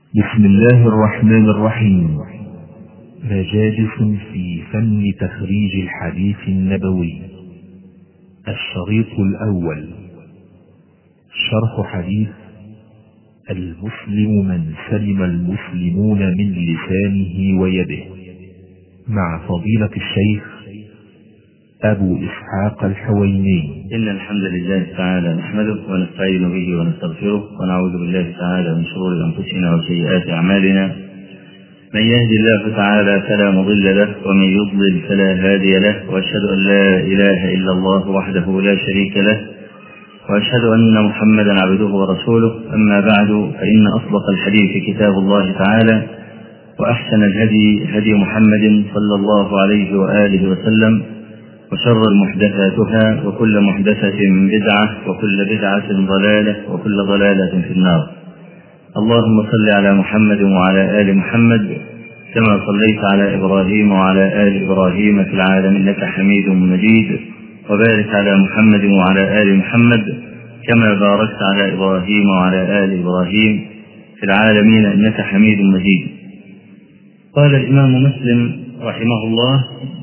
بسم الله الرحمن الرحيم مجالس في فن تخريج الحديث النبوي الشريط الأول شرح حديث المسلم من سلم المسلمون من لسانه ويده مع فضيلة الشيخ أبو إسحاق الحويني إن الحمد لله تعالى نحمده ونستعين به ونستغفره ونعوذ بالله تعالى من شرور أنفسنا وسيئات أعمالنا من يهدي الله تعالى فلا مضل له ومن يضلل فلا هادي له وأشهد أن لا إله إلا الله وحده لا شريك له وأشهد أن محمدا عبده ورسوله أما بعد فإن أصدق الحديث كتاب الله تعالى وأحسن الهدي هدي محمد صلى الله عليه وآله وسلم وشر المحدثاتها وكل محدثة بدعة وكل بدعة ضلالة وكل ضلالة في النار اللهم صل على محمد وعلى آل محمد كما صليت على إبراهيم وعلى آل إبراهيم في العالم إنك حميد مجيد وبارك على محمد وعلى آل محمد كما باركت على إبراهيم وعلى آل إبراهيم في العالمين إنك حميد مجيد قال الإمام مسلم رحمه الله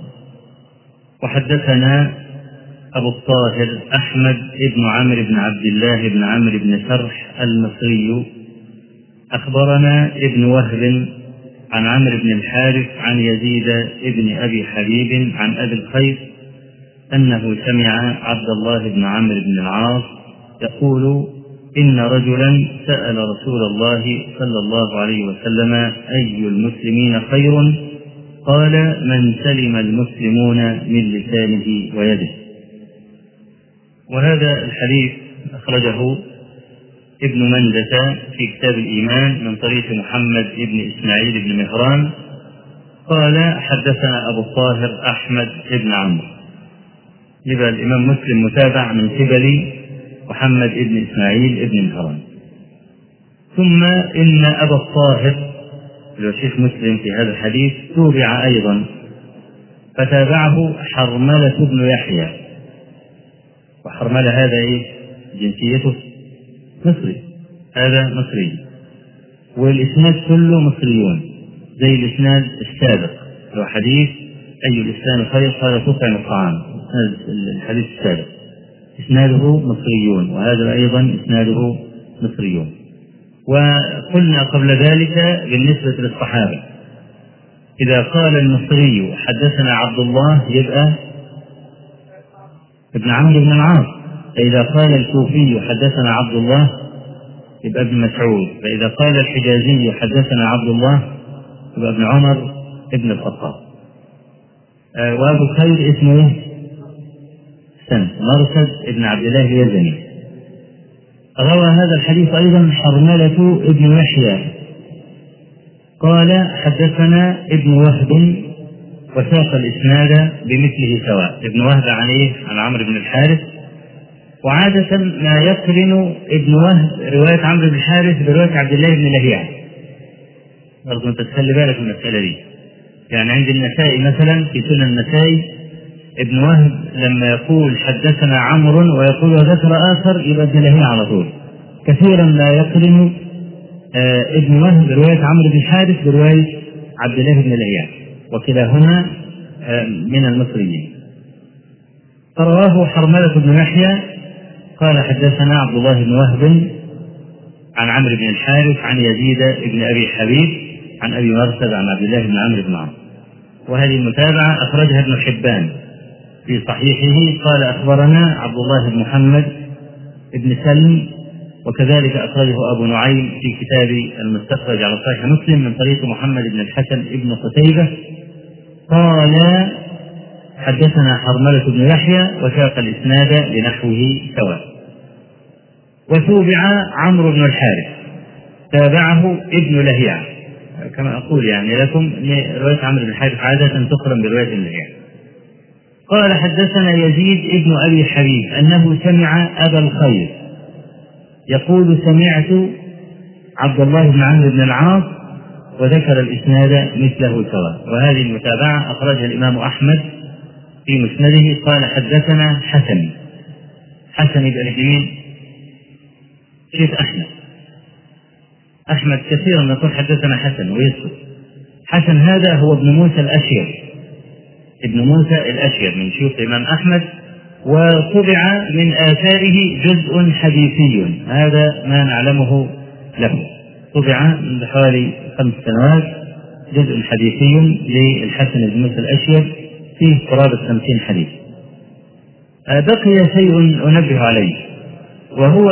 وحدثنا أبو الطاهر أحمد بن عمرو بن عبد الله بن عمرو بن سرح المصري أخبرنا ابن وهب عن عمرو بن الحارث عن يزيد بن أبي حبيب عن أبي الخير أنه سمع عبد الله بن عمرو بن العاص يقول إن رجلا سأل رسول الله صلى الله عليه وسلم أي المسلمين خير قال من سلم المسلمون من لسانه ويده وهذا الحديث أخرجه ابن مندة في كتاب الإيمان من طريق محمد بن إسماعيل بن مهران قال حدثنا أبو الطاهر أحمد بن عمرو يبقى الإمام مسلم متابع من قبل محمد بن إسماعيل بن مهران ثم إن أبا الطاهر الشيخ مسلم في هذا الحديث توبع أيضا فتابعه حرملة بن يحيى وحرملة هذا إيه؟ جنسيته مصري هذا مصري والإسناد كله مصريون زي الإسناد السابق هو حديث أي الإسلام خير قال تطعم الطعام الحديث السابق إسناده مصريون وهذا أيضا إسناده مصريون وقلنا قبل ذلك بالنسبة للصحابة إذا قال المصري حدثنا عبد الله يبقى ابن عمرو بن العاص فإذا قال الكوفي حدثنا عبد الله يبقى ابن مسعود فإذا قال الحجازي حدثنا عبد الله يبقى ابن عمر ابن الخطاب آه وأبو الخير اسمه سن مرسد ابن عبد الله اليزني روى هذا الحديث أيضا حرملة ابن يحيى قال حدثنا ابن وهب وساق الإسناد بمثله سواء ابن وهب عن إيه؟ عن عمرو بن الحارث وعادة ما يقرن ابن وهب رواية عمرو بن الحارث برواية عبد الله بن لهيعة برضه أنت تخلي بالك من المسألة دي يعني عند النسائي مثلا في سنن النسائي ابن وهب لما يقول حدثنا عمرو ويقول وذكر آخر يبقى ابن لهيعة على طول كثيرا لا يقرن آه ابن وهب برواية عمرو بن الحارث برواية عبد الله بن لهيعة وكلاهما آه من المصريين فرواه حرملة بن يحيى قال حدثنا عبد الله بن وهب عن عمرو بن الحارث عن يزيد بن ابي حبيب عن ابي مرثد عن عبد الله بن عمرو بن عمرو وهذه المتابعه اخرجها ابن حبان في صحيحه قال اخبرنا عبد الله بن محمد بن سلم وكذلك اخرجه ابو نعيم في كتاب المستخرج على صحيح مسلم من طريق محمد بن الحسن بن قتيبه قال حدثنا حرملة بن يحيى وساق الإسناد لنحوه سواء وتوبع عمرو بن الحارث تابعه ابن لهيعة كما أقول يعني لكم رواية عمرو بن الحارث عادة تقرن برواية ابن لهيعة قال حدثنا يزيد ابن أبي حبيب أنه سمع أبا الخير يقول سمعت عبد الله بن عمرو بن العاص وذكر الإسناد مثله سواء وهذه المتابعة أخرجها الإمام أحمد في مسنده قال حدثنا حسن حسن بن مين؟ شيخ أحمد أحمد كثيرا يقول حدثنا حسن ويسكت حسن هذا هو ابن موسى الأشير ابن موسى الأشير من شيوخ الإمام أحمد وطبع من آثاره جزء حديثي هذا ما نعلمه له طبع من حوالي خمس سنوات جزء حديثي للحسن بن موسى الأشير فيه قرابة خمسين حديث بقي شيء أنبه عليه وهو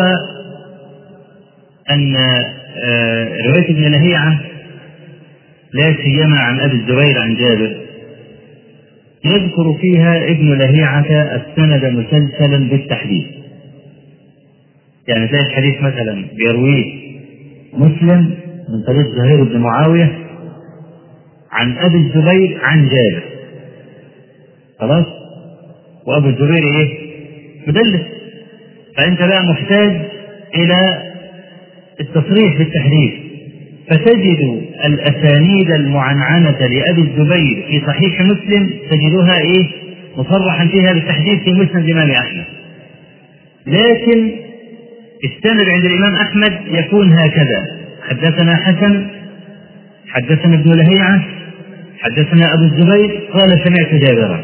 أن رواية ابن لهيعة لا سيما عن أبي الزبير عن جابر يذكر فيها ابن لهيعة السند مسلسلا بالتحديث يعني تلاقي الحديث مثلا بيرويه مسلم من طريق زهير بن معاوية عن أبي الزبير عن جابر خلاص وأبو الزبير إيه مدلس فأنت بقى محتاج إلى التصريح بالتحديث فتجد الأسانيد المعنعنة لأبي الزبير في صحيح مسلم تجدها إيه مصرحا فيها بالتحديث في مسند الإمام أحمد لكن السند عند الإمام أحمد يكون هكذا حدثنا حسن حدثنا ابن لهيعة حدثنا أبو الزبير قال سمعت جابرا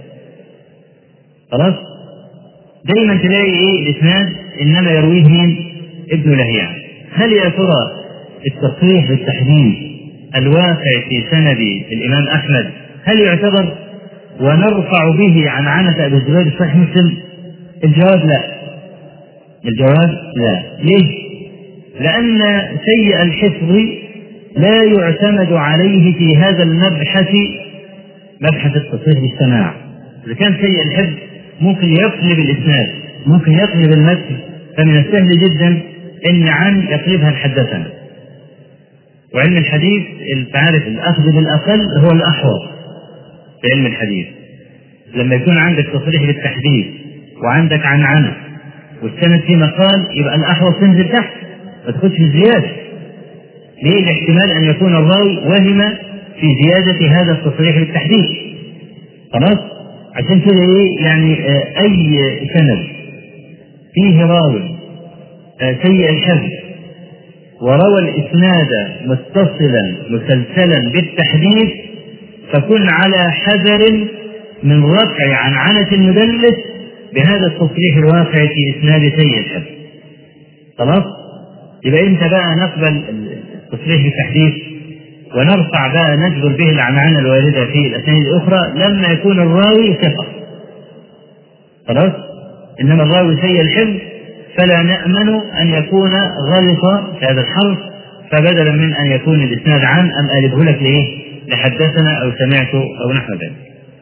خلاص دايما تلاقي ايه الاسناد انما يرويه مين ابن لهيعة هل يا ترى التصريح بالتحديث الواقع في سند الامام احمد هل يعتبر ونرفع به عن عنة ابي الزبير في صحيح مسلم الجواب لا الجواب لا ليه لان سيء الحفظ لا يعتمد عليه في هذا المبحث مبحث التصريح بالسماع اذا كان سيء الحفظ ممكن يقلب الاسناد ممكن يقلب المتن فمن السهل جدا ان عن يقلبها الحدثنا وعلم الحديث انت عارف الاخذ بالاقل هو الاحوط في علم الحديث لما يكون عندك تصريح بالتحديث وعندك عنعنه والسند في مقال يبقى الاحوط تنزل تحت ما تاخدش الزياده ليه الاحتمال ان يكون الراوي وهم في زياده هذا التصريح بالتحديث خلاص عشان كده ايه يعني آه اي سند فيه راوي آه سيء الحفظ وروى الاسناد متصلا مسلسلا بالتحديث فكن على حذر من رفع عن عنة المدلس بهذا التصريح الواقع في اسناد سيء الحفظ خلاص يبقى انت بقى نقبل التصريح بالتحديث ونرفع بقى نجبر به العنعنة الواردة في الأسانيد الأخرى لما يكون الراوي ثقة. خلاص؟ إنما الراوي سيء الحفظ فلا نأمن أن يكون غلط في هذا الحرف فبدلا من أن يكون الإسناد عن أم ألفه لك لإيه؟ لحدثنا أو سمعت أو نحو ذلك.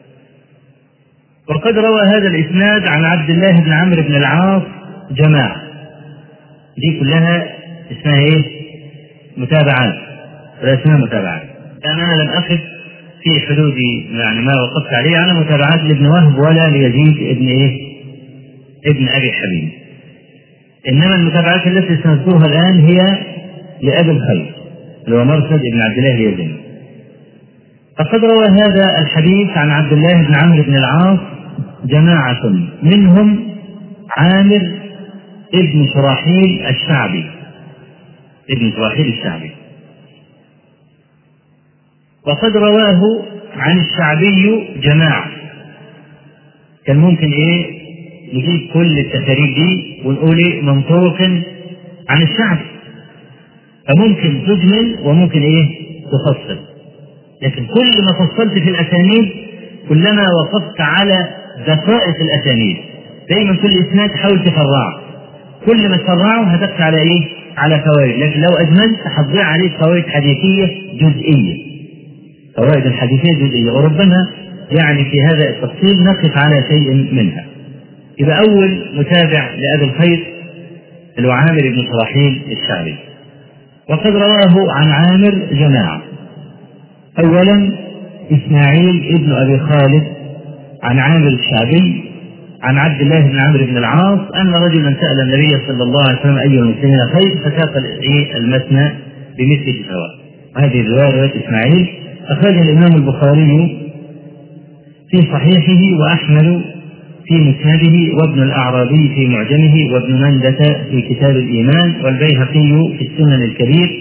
وقد روى هذا الإسناد عن عبد الله بن عمرو بن العاص جماعة. دي كلها اسمها إيه؟ متابعات. اسمها متابعات يعني أنا لم أقف في حدود يعني ما وقفت عليه على متابعات لابن وهب ولا ليزيد ابن إيه؟ ابن أبي حبيب إنما المتابعات التي سنذكرها الآن هي لأبي الخير اللي هو مرثد بن عبد الله اليزني فقد روى هذا الحديث عن عبد الله بن عمرو بن العاص جماعة منهم عامر ابن شراحيل الشعبي ابن شراحيل الشعبي وقد رواه عن الشعبي جماعة كان ممكن ايه نجيب كل التساريب دي ونقول ايه من طرق عن الشعبي فممكن تجمل وممكن ايه تفصل لكن كل ما فصلت في الاسانيد كلما وقفت على دقائق الاسانيد دايما كل اسناد حاول تفرعه كل ما تفرعه هتبقى على ايه على فوائد لكن لو اجملت هتضيع عليك فوائد حديثيه جزئيه فوائد الحديثية جزئية وربما يعني في هذا التفصيل نقف على شيء منها يبقى أول متابع لأبي الخير اللي هو عامر بن صراحيل الشعبي وقد رواه عن عامر جماعة أولا إسماعيل ابن أبي خالد عن عامر الشعبي عن عبد الله بن عمرو بن العاص أن رجلا سأل النبي صلى الله عليه وسلم أي المسلمين خير فساق المثنى بمثل سواء هذه الرواية رواية إسماعيل أخرجها الإمام البخاري في صحيحه وأحمد في مسنده وابن الأعرابي في معجمه وابن مندة في كتاب الإيمان والبيهقي في السنن الكبير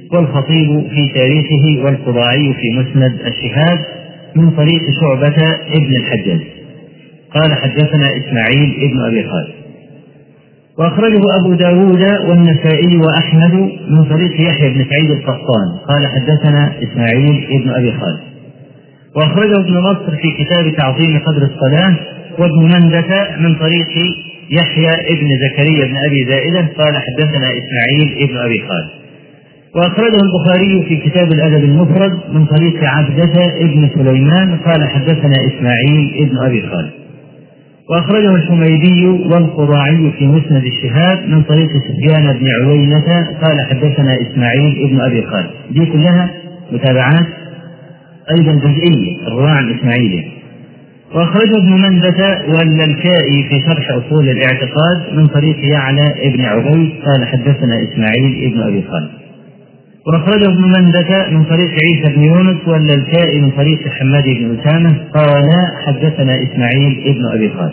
والخطيب في تاريخه والقضاعي في مسند الشهاد من طريق شعبة ابن الحجاج قال حدثنا إسماعيل ابن أبي خالد وأخرجه أبو داود والنسائي وأحمد من طريق يحيى بن سعيد القطان قال حدثنا إسماعيل ابن أبي خالد وأخرجه ابن نصر في كتاب تعظيم قدر الصلاة وابن مندة من طريق يحيى ابن زكريا بن أبي زائدة قال حدثنا إسماعيل ابن أبي خالد وأخرجه البخاري في كتاب الأدب المفرد من طريق عبدة ابن سليمان قال حدثنا إسماعيل ابن أبي خالد وأخرجه الحميدي والقضاعي في مسند الشهاب من طريق سفيان بن عوينة قال حدثنا إسماعيل ابن أبي خالد دي كلها متابعات أيضا جزئية الرواة عن إسماعيل وأخرجه ابن مندة واللالكائي في شرح أصول الاعتقاد من طريق يعلى ابن عبيد قال حدثنا إسماعيل ابن أبي خالد وأخرجه ابن مندة من طريق عيسى بن يونس واللالكائي من طريق حماد بن أسامة قال حدثنا إسماعيل ابن أبي خالد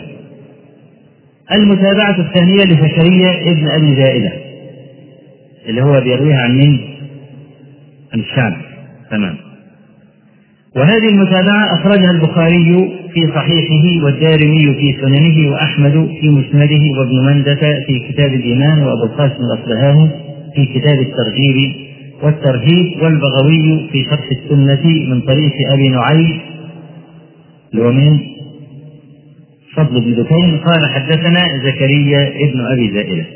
المتابعة الثانية لزكريا ابن أبي زائدة اللي هو بيرويها عن مين؟ عن الشام تمام وهذه المتابعة أخرجها البخاري في صحيحه والدارمي في سننه وأحمد في مسنده وابن مندة في كتاب الإيمان وأبو القاسم الأصبهاني في كتاب الترغيب والترهيب والبغوي في شرح السنة من طريق أبي نعيم اللي هو من فضل بن دكين قال حدثنا زكريا ابن أبي زائدة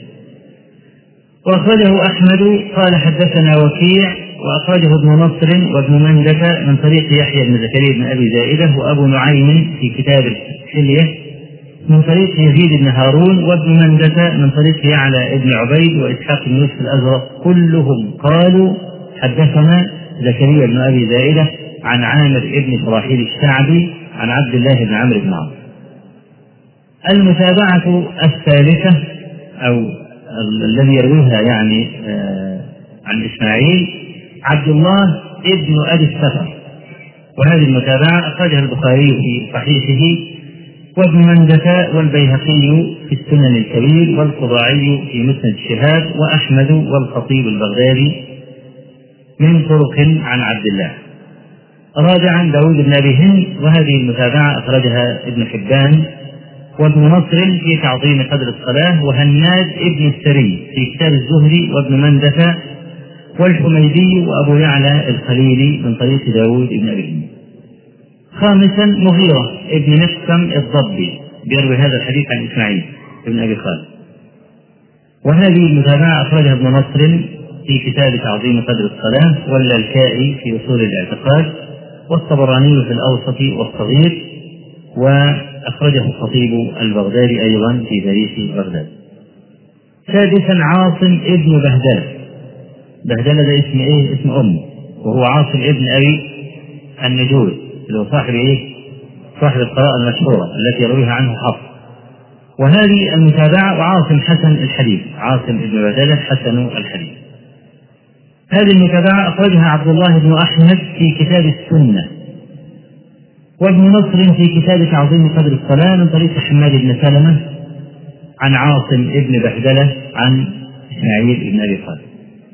وأخرجه أحمد قال حدثنا وكيع وأخرجه ابن نصر وابن مندة من طريق يحيى بن زكريا بن أبي زائدة وأبو نعيم في كتاب الحلية من طريق يزيد بن هارون وابن مندة من طريق يعلى بن عبيد وإسحاق بن يوسف الأزرق كلهم قالوا حدثنا زكريا بن أبي زائدة عن عامر بن شراحيل الشعبي عن عبد الله بن عمرو بن عمرو المتابعة الثالثة أو الذي يرويها يعني آه عن إسماعيل عبد الله ابن أبي السفر وهذه المتابعة أخرجها البخاري في صحيحه وابن مندة والبيهقي في السنن الكبير والقضاعي في مسند الشهاب وأحمد والخطيب البغدادي من طرق عن عبد الله رابعا داود بن أبي هند وهذه المتابعة أخرجها ابن حبان وابن نصر في تعظيم قدر الصلاة وهناد ابن السري في كتاب الزهري وابن مندة والحميدي وأبو يعلى الخليلي من طريق داود بن أبي هند خامسا مغيرة ابن مسكم الضبي بيروي هذا الحديث عن إسماعيل بن أبي خالد وهذه المتابعة أخرجها ابن نصر في كتاب تعظيم قدر الصلاة واللالكائي في أصول الاعتقاد والطبراني في الأوسط والصغير وأخرجه الخطيب البغدادي أيضا في تاريخ بغداد. سادسا عاصم ابن بهدلة. بهدلة ده اسم إيه؟ اسم أمه وهو عاصم ابن أبي النجود اللي هو صاحب إيه؟ صاحب القراءة المشهورة التي يرويها عنه حفص. وهذه المتابعة وعاصم حسن الحديث، عاصم ابن بهدلة حسن الحديث. هذه المتابعة أخرجها عبد الله بن أحمد في كتاب السنة وابن نصر في كتاب تعظيم قدر الصلاة من طريق حماد بن سلمة عن عاصم ابن بهدلة عن إسماعيل بن أبي خالد.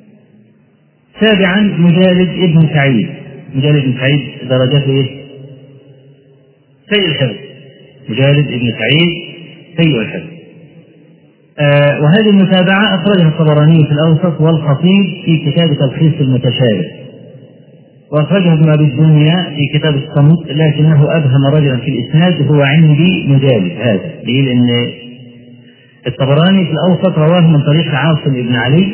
سابعا مجالد ابن سعيد مجالد بن سعيد درجته ايه؟ سيء الحفظ مجالد ابن سعيد سيء الحفظ آه وهذه المتابعة أخرجها الطبراني في الأوسط والخطيب في كتاب تلخيص المتشابه وأخرجه ابن أبي الدنيا في كتاب الصمت لكنه أبهم رجلا في الإسناد هو عندي مجالد هذا ليه؟ لأن الطبراني في الأوسط رواه من طريق عاصم بن علي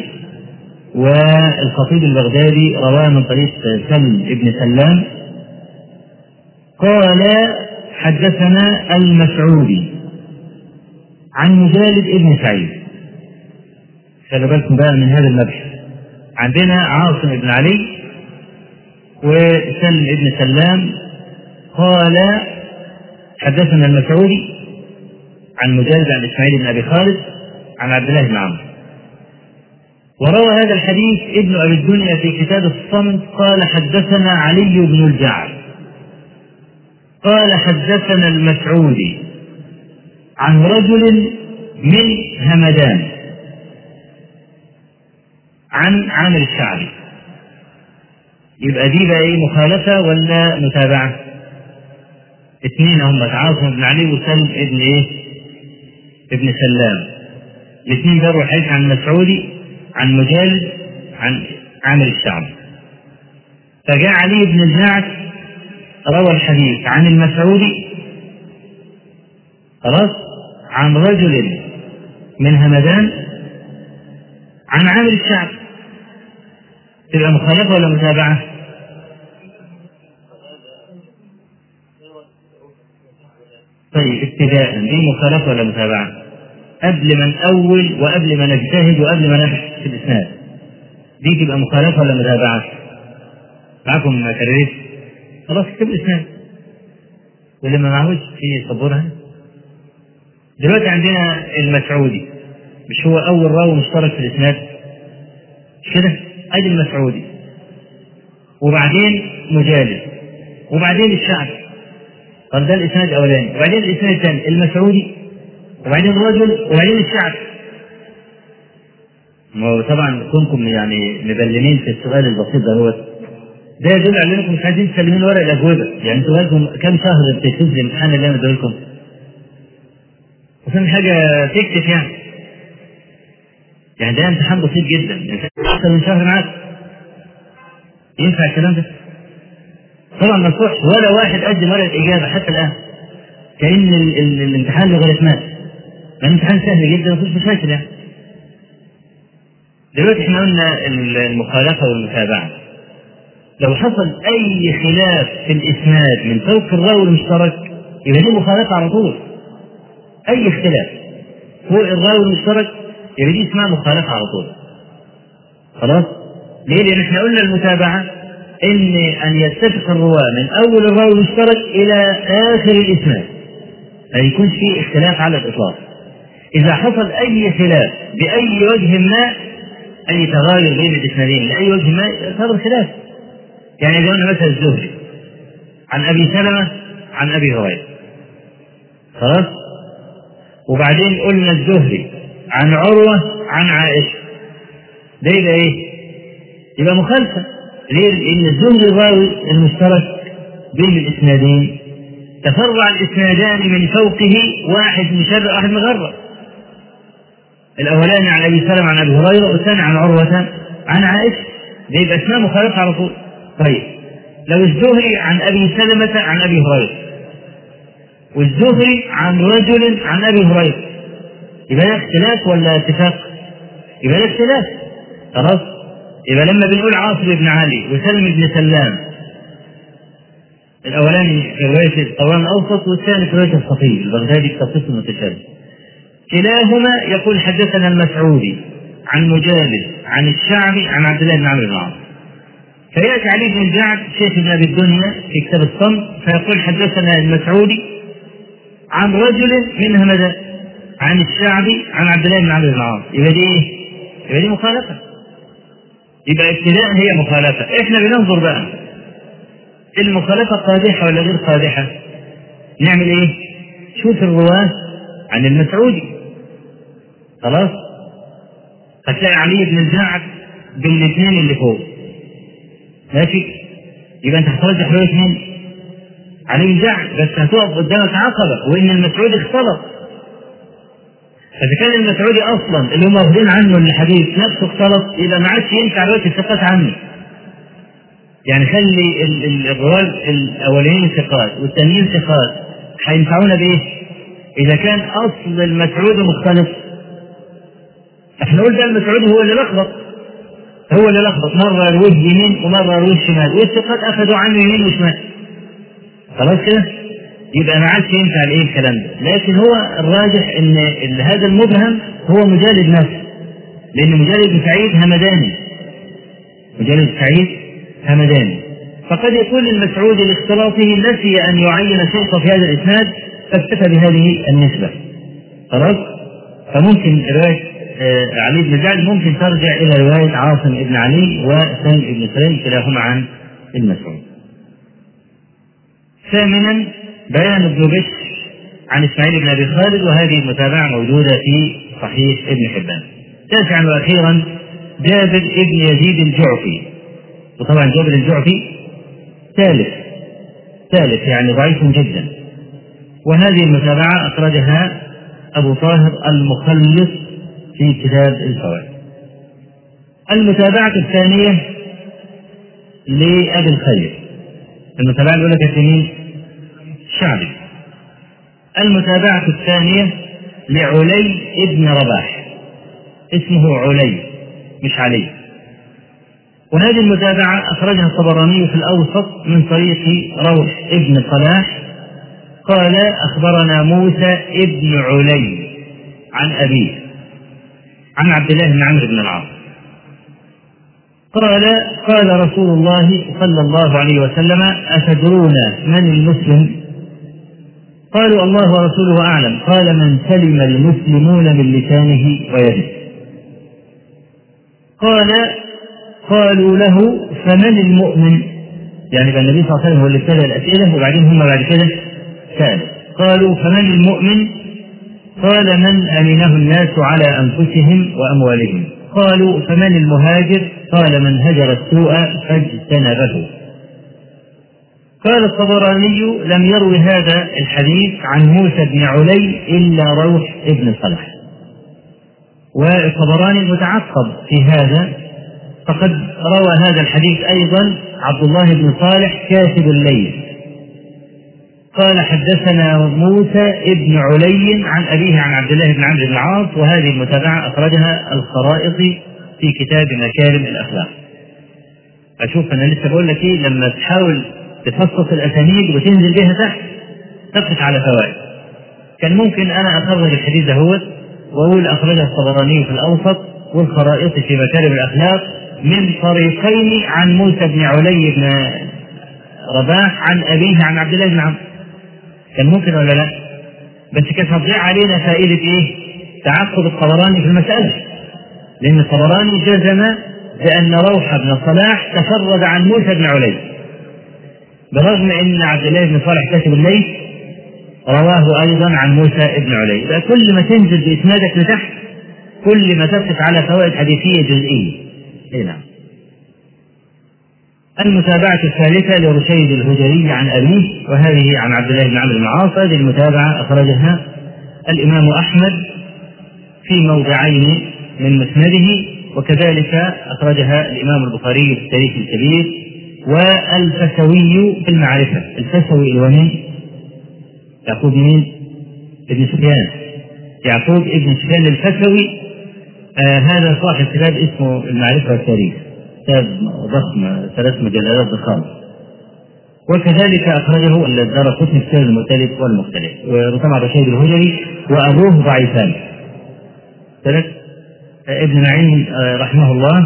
والخطيب البغدادي رواه من طريق سلم بن سلام قال حدثنا المسعودي عن مجالد ابن سعيد خلي بالكم بقى من هذا المبحث عندنا عاصم بن علي وسلم ابن سلام قال حدثنا المسعودي عن مجالد عن اسماعيل بن ابي خالد عن عبد الله بن عمرو وروى هذا الحديث ابن ابي الدنيا في كتاب الصمت قال حدثنا علي بن الجعد قال حدثنا المسعودي عن رجل من همدان عن عامر الشعبي يبقى دي بقى ايه مخالفة ولا متابعة؟ اثنين هم عاصم بن علي وسلم ابن ايه؟ ابن سلام. الاثنين جابوا الحديث عن مسعودي عن مجالد عن عامر الشعبي. فجاء علي بن الجعد روى الحديث عن المسعودي خلاص عن رجل من همدان عن عامر الشعب تبقى مخالفة ولا متابعة؟ طيب ابتداء دي مخالفة ولا متابعة؟ قبل ما نأول وقبل ما نجتهد وقبل ما نبحث في الإسناد دي تبقى مخالفة ولا متابعة؟ معكم ما كررت خلاص اكتب الإسناد واللي ما معهوش في صبورها دلوقتي عندنا المسعودي مش هو أول راوي مشترك في الإسناد مش كده؟ أدي المسعودي وبعدين مجالد وبعدين الشعب طب ده الإسناد الأولاني وبعدين الإسناد الثاني المسعودي وبعدين الرجل وبعدين الشعب ما هو طبعا كونكم يعني مبلمين في السؤال البسيط ده هو ده يدل على انكم مش عايزين تسلمين ورق الاجوبه يعني انتوا بقالكم كام شهر بتكتبوا الامتحان اللي انا بديه لكم عشان حاجه تكتب يعني يعني ده امتحان بسيط جدا اكثر من شهر معاك ينفع الكلام ده؟ طبعا ما يصلحش ولا واحد قدم ورقه اجابه حتى الان كان ال ال الامتحان لغايه مات الامتحان سهل جدا ما فيش مشاكل يعني دلوقتي احنا قلنا المخالفه والمتابعه لو حصل اي خلاف في الاسناد من فوق الراوي المشترك يبقى دي مخالفه على طول اي اختلاف فوق الراوي المشترك يبقى دي اسمها مخالفه على طول خلاص ليه؟ لان احنا قلنا المتابعه ان ان يتفق الرواه من اول الراوي المشترك الى اخر الاسناد ما يكونش فيه اختلاف على الاطلاق اذا حصل اي خلاف باي وجه ما اي تغاير بين الاسنادين لاي وجه ما صار خلاف يعني اذا قلنا مثلا الزهري عن ابي سلمه عن ابي هريره خلاص وبعدين قلنا الزهري عن عروه عن عائشه ده يبقى ايه؟ يبقى مخالفه ليه؟ لان الزهري الراوي المشترك بين الاسنادين تفرع الاسنادان من فوقه واحد مشرع واحد مغرب الاولاني عن ابي سلمه عن ابي هريره والثاني عن عروه عن عائشه ده يبقى اسمها مخالفه على طول طيب لو الزهري عن ابي سلمه عن ابي هريره والزهري عن رجل عن ابي هريره يبقى ده اختلاف ولا اتفاق؟ يبقى ده اختلاف خلاص؟ يبقى لما بنقول عاصم بن علي وسلم بن سلام الاولاني في روايه الطبراني الاوسط والثاني في روايه الخطيب البغدادي في تخصيص المتشابه كلاهما يقول حدثنا المسعودي عن مجالد عن الشعبي عن عبد الله بن عمرو بن العاص فياتي علي بن الجعد شيخ ابن ابي الدنيا في كتاب الصمت فيقول حدثنا المسعودي عن رجل من همدان عن الشعبي عن عبد الله بن عمرو بن العاص يبقى دي ايه؟ يبقى دي مخالفه يبقى ابتداء هي مخالفه احنا بننظر بقى المخالفه قادحه ولا غير قادحه؟ نعمل ايه؟ شوف الرواه عن المسعودي خلاص هتلاقي علي بن الجعد بالاثنين اللي فوق ماشي يبقى انت هترجح روايه مين؟ علي بن الجعد بس هتقف قدامك عقبه وان المسعودي اختلط فاذا كان المسعودي اصلا اللي هم واخدين عنه الحديث نفسه اختلط يبقى ما عادش ينفع روايه الثقات عنه يعني خلي الرواه الاولين ثقات والتانيين ثقات هينفعونا بايه؟ اذا كان اصل المسعود مختلف احنا قلنا المسعودي هو اللي لخبط هو اللي لخبط مره يروج يمين ومره يروج شمال والثقات اخذوا عنه يمين وشمال خلاص كده يبقى ما عادش ينفع الايه الكلام ده لكن هو الراجح ان هذا المبهم هو مجالد نفسه لان مجالد بن سعيد همداني مجالد بن سعيد همداني فقد يكون المسعودي لاختلاطه نسي ان يعين شيخه في هذا الاسناد فاكتفى بهذه النسبه خلاص فممكن روايه علي بن جعد ممكن ترجع الى روايه عاصم بن علي وسلم بن سليم كلاهما عن المسعود ثامنا بيان ابن بشر عن اسماعيل بن ابي خالد وهذه المتابعه موجوده في صحيح ابن حبان. تاسعا واخيرا جابر بن يزيد الجعفي وطبعا جابر الجعفي ثالث ثالث يعني ضعيف جدا وهذه المتابعة أخرجها أبو طاهر المخلص في كتاب الفوائد المتابعة الثانية لأبي الخير المتابعة الأولى كانت مين؟ شعبي المتابعة الثانية لعلي ابن رباح اسمه علي مش علي وهذه المتابعة أخرجها الطبراني في الأوسط من طريق روح ابن صلاح قال أخبرنا موسى ابن علي عن أبيه عن عبد الله بن عمرو بن العاص قال قال رسول الله صلى الله عليه وسلم أتدرون من المسلم قالوا الله ورسوله أعلم قال من سلم المسلمون من لسانه ويده قال قالوا له فمن المؤمن يعني بقى النبي صلى الله عليه وسلم هو اللي ابتدى الأسئلة وبعدين هم بعد كده سألوا قالوا فمن المؤمن قال من أمنه الناس على أنفسهم وأموالهم قالوا فمن المهاجر قال من هجر السوء فاجتنبه قال الطبراني لم يروي هذا الحديث عن موسى بن علي إلا روح ابن صلاح والطبراني متعقب في هذا فقد روى هذا الحديث أيضا عبد الله بن صالح كاتب الليل قال حدثنا موسى ابن علي عن أبيه عن عبد الله بن عمرو بن العاص وهذه المتابعة أخرجها الخرائط في كتاب مكارم الأخلاق أشوف أنا لسه بقول لك إيه لما تحاول تفصص الأسانيد وتنزل بها تحت تقف على فوائد كان ممكن أنا أخرج الحديث دهوت وأقول أخرجه الطبراني في الأوسط والخرائط في مكارم الأخلاق من طريقين عن موسى بن علي بن رباح عن أبيه عن عبد الله بن عمرو كان ممكن ولا لا؟ بس كانت هتضيع علينا فائدة إيه؟ تعقب الطبراني في المسألة لأن الطبراني جزم بأن روح بن صلاح تفرد عن موسى بن علي برغم أن عبد الله بن صالح كاتب الليل رواه أيضا عن موسى بن علي فكل ما تنزل بإسنادك لتحت كل ما تقف على فوائد حديثية جزئية اي نعم المتابعة الثالثة لرشيد الهجري عن أبيه وهذه عن عبد الله بن عمرو بن العاص هذه المتابعة أخرجها الإمام أحمد في موضعين من مسنده وكذلك أخرجها الإمام البخاري في التاريخ الكبير والفسوي في المعرفة الفسوي الومين يعقوب مين؟ ابن سفيان يعقوب ابن سفيان الفسوي آه هذا صاحب كتاب اسمه المعرفة والتاريخ كتاب ضخم ثلاث مجلدات ضخام وكذلك أخرجه الدار قطني في السير المختلف والمختلف وطبعا رشيد الهجري وأبوه ضعيفان ثلاث ابن معين رحمه الله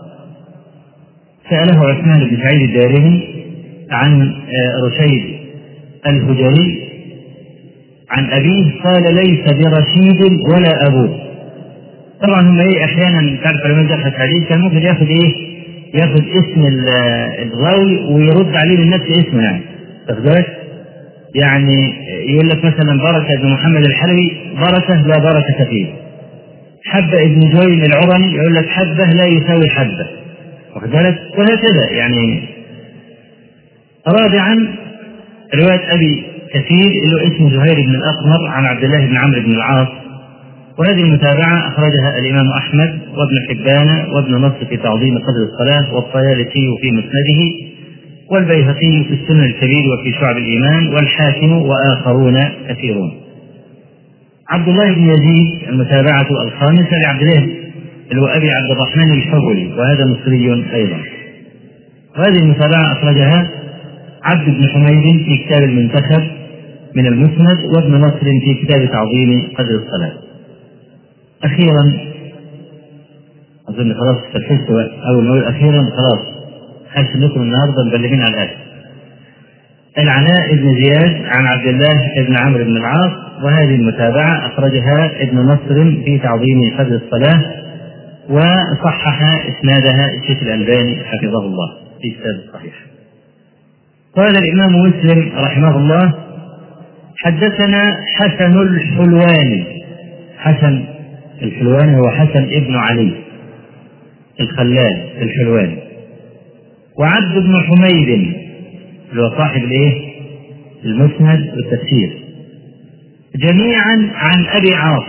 سأله عثمان بن سعيد الدارمي عن رشيد الهجري عن أبيه قال ليس برشيد ولا أبوه طبعا هم ايه احيانا تعرف علماء جرح الحديث كان ممكن ياخذ ايه؟ ياخذ اسم الراوي ويرد عليه بالنفس اسمه يعني واخد بالك؟ يعني يقول لك مثلا بركه بن محمد الحلبي بركه لا بركه فيه حبه ابن جوين العرني يقول لك حبه لا يساوي حبه واخد بالك؟ وهكذا يعني رابعا روايه ابي كثير له اسمه زهير بن الاقمر عن عبد الله بن عمرو بن العاص وهذه المتابعة أخرجها الإمام أحمد وابن حبان وابن نصر في تعظيم قدر الصلاة والطيالسي في مسنده والبيهقي في السنن الكبير وفي شعب الإيمان والحاكم وآخرون كثيرون. عبد الله بن يزيد المتابعة الخامسة لعبد الله اللي هو أبي عبد الرحمن الحبلي وهذا مصري أيضا. وهذه المتابعة أخرجها عبد بن حميد في كتاب المنتخب من المسند وابن نصر في كتاب تعظيم قدر الصلاة. أخيرا أظن خلاص استفدت أول ما أقول أخيرا خلاص حاسس لكم النهارده مبلغين على الآخر. العناء بن زياد عن عبد الله بن عمرو بن العاص وهذه المتابعة أخرجها ابن نصر في تعظيم قدر الصلاة وصحح إسنادها الشيخ الألباني حفظه الله في كتاب الصحيح. قال الإمام مسلم رحمه الله حدثنا حسن الحلواني حسن الحلواني هو حسن ابن علي الخلال الحلواني وعبد بن حميد اللي هو صاحب الايه؟ المسند والتفسير جميعا عن ابي عاص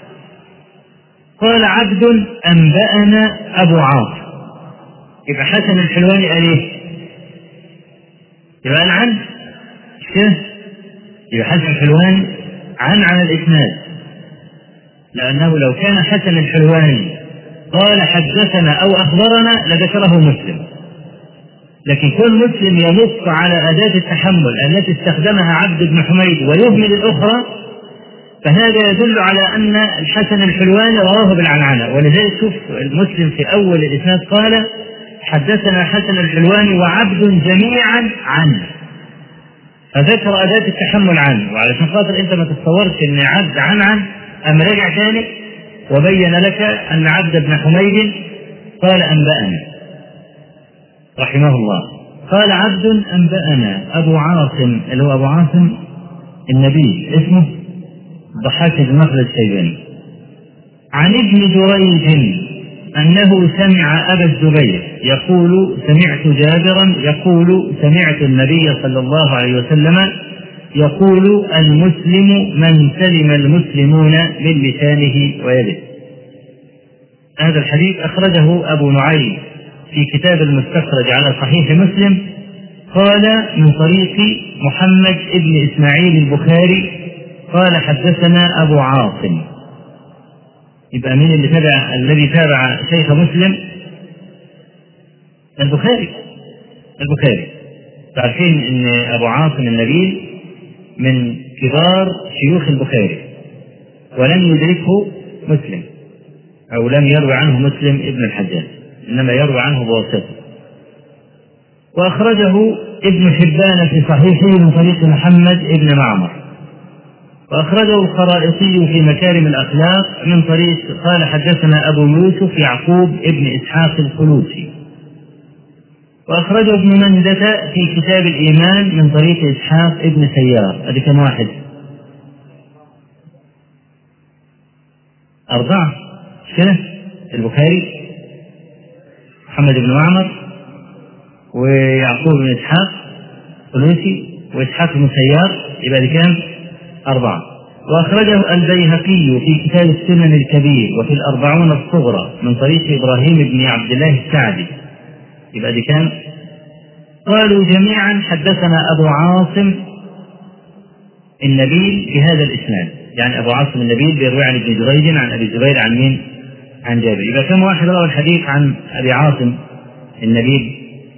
قال عبد انبانا ابو عاص يبقى حسن الحلواني قال ايه؟ يبقى قال عن مش كده؟ يبقى حسن الحلواني عن عن الاسناد لانه لو كان حسن الحلواني قال حدثنا او اخبرنا لذكره مسلم لكن كل مسلم ينص على اداه التحمل التي استخدمها عبد بن حميد ويهمل الاخرى فهذا يدل على ان الحسن الحلواني رواه بالعنعنه ولذلك شوف المسلم في اول الاسناد قال حدثنا حسن الحلواني وعبد جميعا عنه فذكر أداة التحمل عنه وعلشان خاطر أنت ما تتصورش أن عبد عن عن أما رجع ثاني وبين لك أن عبد بن حميد قال أنبأنا رحمه الله قال عبد أنبأنا أبو عاصم اللي هو أبو عاصم النبي اسمه ضحاك بن مخلد الشيباني عن ابن جريج أنه سمع أبا الزبير يقول سمعت جابرا يقول سمعت النبي صلى الله عليه وسلم يقول المسلم من سلم المسلمون من لسانه ويده هذا الحديث أخرجه أبو نعيم في كتاب المستخرج على صحيح مسلم قال من طريق محمد بن إسماعيل البخاري قال حدثنا أبو عاصم يبقى مين اللي تابع الذي تابع شيخ مسلم البخاري البخاري تعرفين ان ابو عاصم النبيل من كبار شيوخ البخاري ولم يدركه مسلم او لم يروي عنه مسلم ابن الحجاج انما يروي عنه بواسطه واخرجه ابن حبان في صحيحه من طريق محمد ابن معمر وأخرجه الخرائطي في مكارم الأخلاق من طريق قال حدثنا أبو يوسف يعقوب ابن إسحاق الخلوسي وأخرجه ابن مندة في كتاب الإيمان من طريق إسحاق ابن سيار هذه كم واحد؟ أربعة مش كده؟ البخاري محمد بن معمر ويعقوب بن إسحاق الخلوسي وإسحاق بن سيار يبقى دي كام؟ أربعة وأخرجه البيهقي في كتاب السنن الكبير وفي الأربعون الصغرى من طريق إبراهيم بن عبد الله السعدي يبقى دي كام؟ قالوا جميعا حدثنا أبو عاصم النبيل بهذا الإسناد يعني أبو عاصم النبيل بيروي عن ابن جريج عن أبي الزبير عن مين؟ عن جابر يبقى كم واحد روى الحديث عن أبي عاصم النبيل؟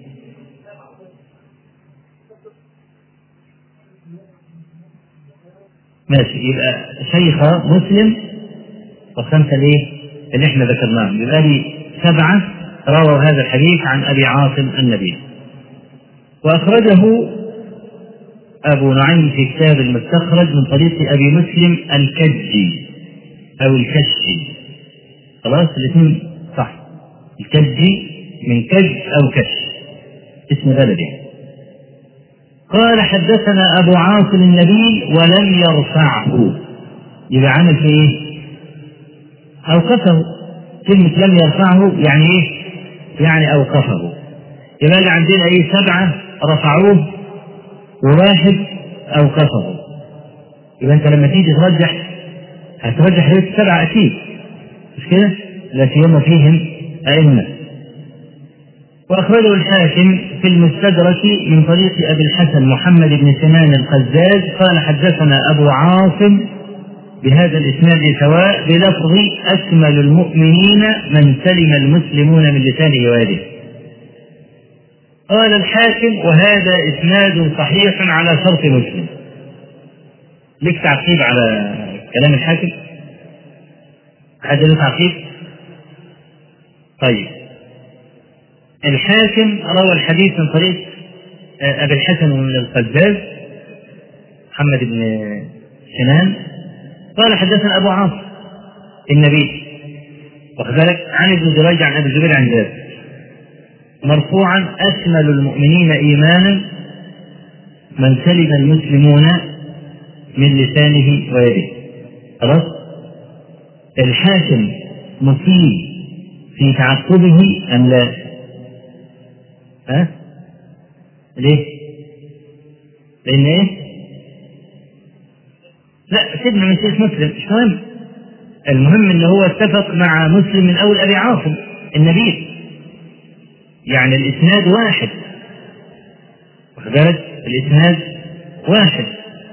ماشي يبقى شيخ مسلم وخمسة ليه؟ اللي احنا ذكرناه يبقى لي سبعة رووا هذا الحديث عن أبي عاصم النبي وأخرجه أبو نعيم في كتاب المستخرج من طريق أبي مسلم الكجي أو الكشي خلاص الاثنين صح الكجي من كج أو كش اسم بلده قال حدثنا أبو عاصم النبي ولم يرفعه يبقى عمل في إيه؟ أوقفه كلمة لم يرفعه يعني إيه؟ يعني أوقفه يبقى اللي عندنا إيه سبعة رفعوه وواحد أوقفه يبقى أنت لما تيجي ترجح هترجح ريت سبعة أكيد مش كده؟ لا سيما فيهم أئمة وأخرجه الحاكم في المستدرك من طريق أبي الحسن محمد بن سنان القزاز قال حدثنا أبو عاصم بهذا الإسناد سواء بلفظ أكمل المؤمنين من سلم المسلمون من لسانه ويده قال الحاكم وهذا إسناد صحيح على شرط مسلم لك تعقيب على كلام الحاكم حد له تعقيب طيب الحاكم روى الحديث من طريق أبي الحسن من القزاز محمد بن سنان قال حدثنا أبو عاصم النبي واخد بالك عن ابن جريج عن أبي الزبير عن جابر مرفوعا أشمل المؤمنين إيمانا من سلم المسلمون من لسانه ويده خلاص الحاكم مصيب في تعقبه أم لا ها ليه لان ايه لا سيدنا من سيد مسلم مش مهم المهم ان هو اتفق مع مسلم من اول ابي عاصم النبيل يعني الاسناد واحد واخد بالك الاسناد واحد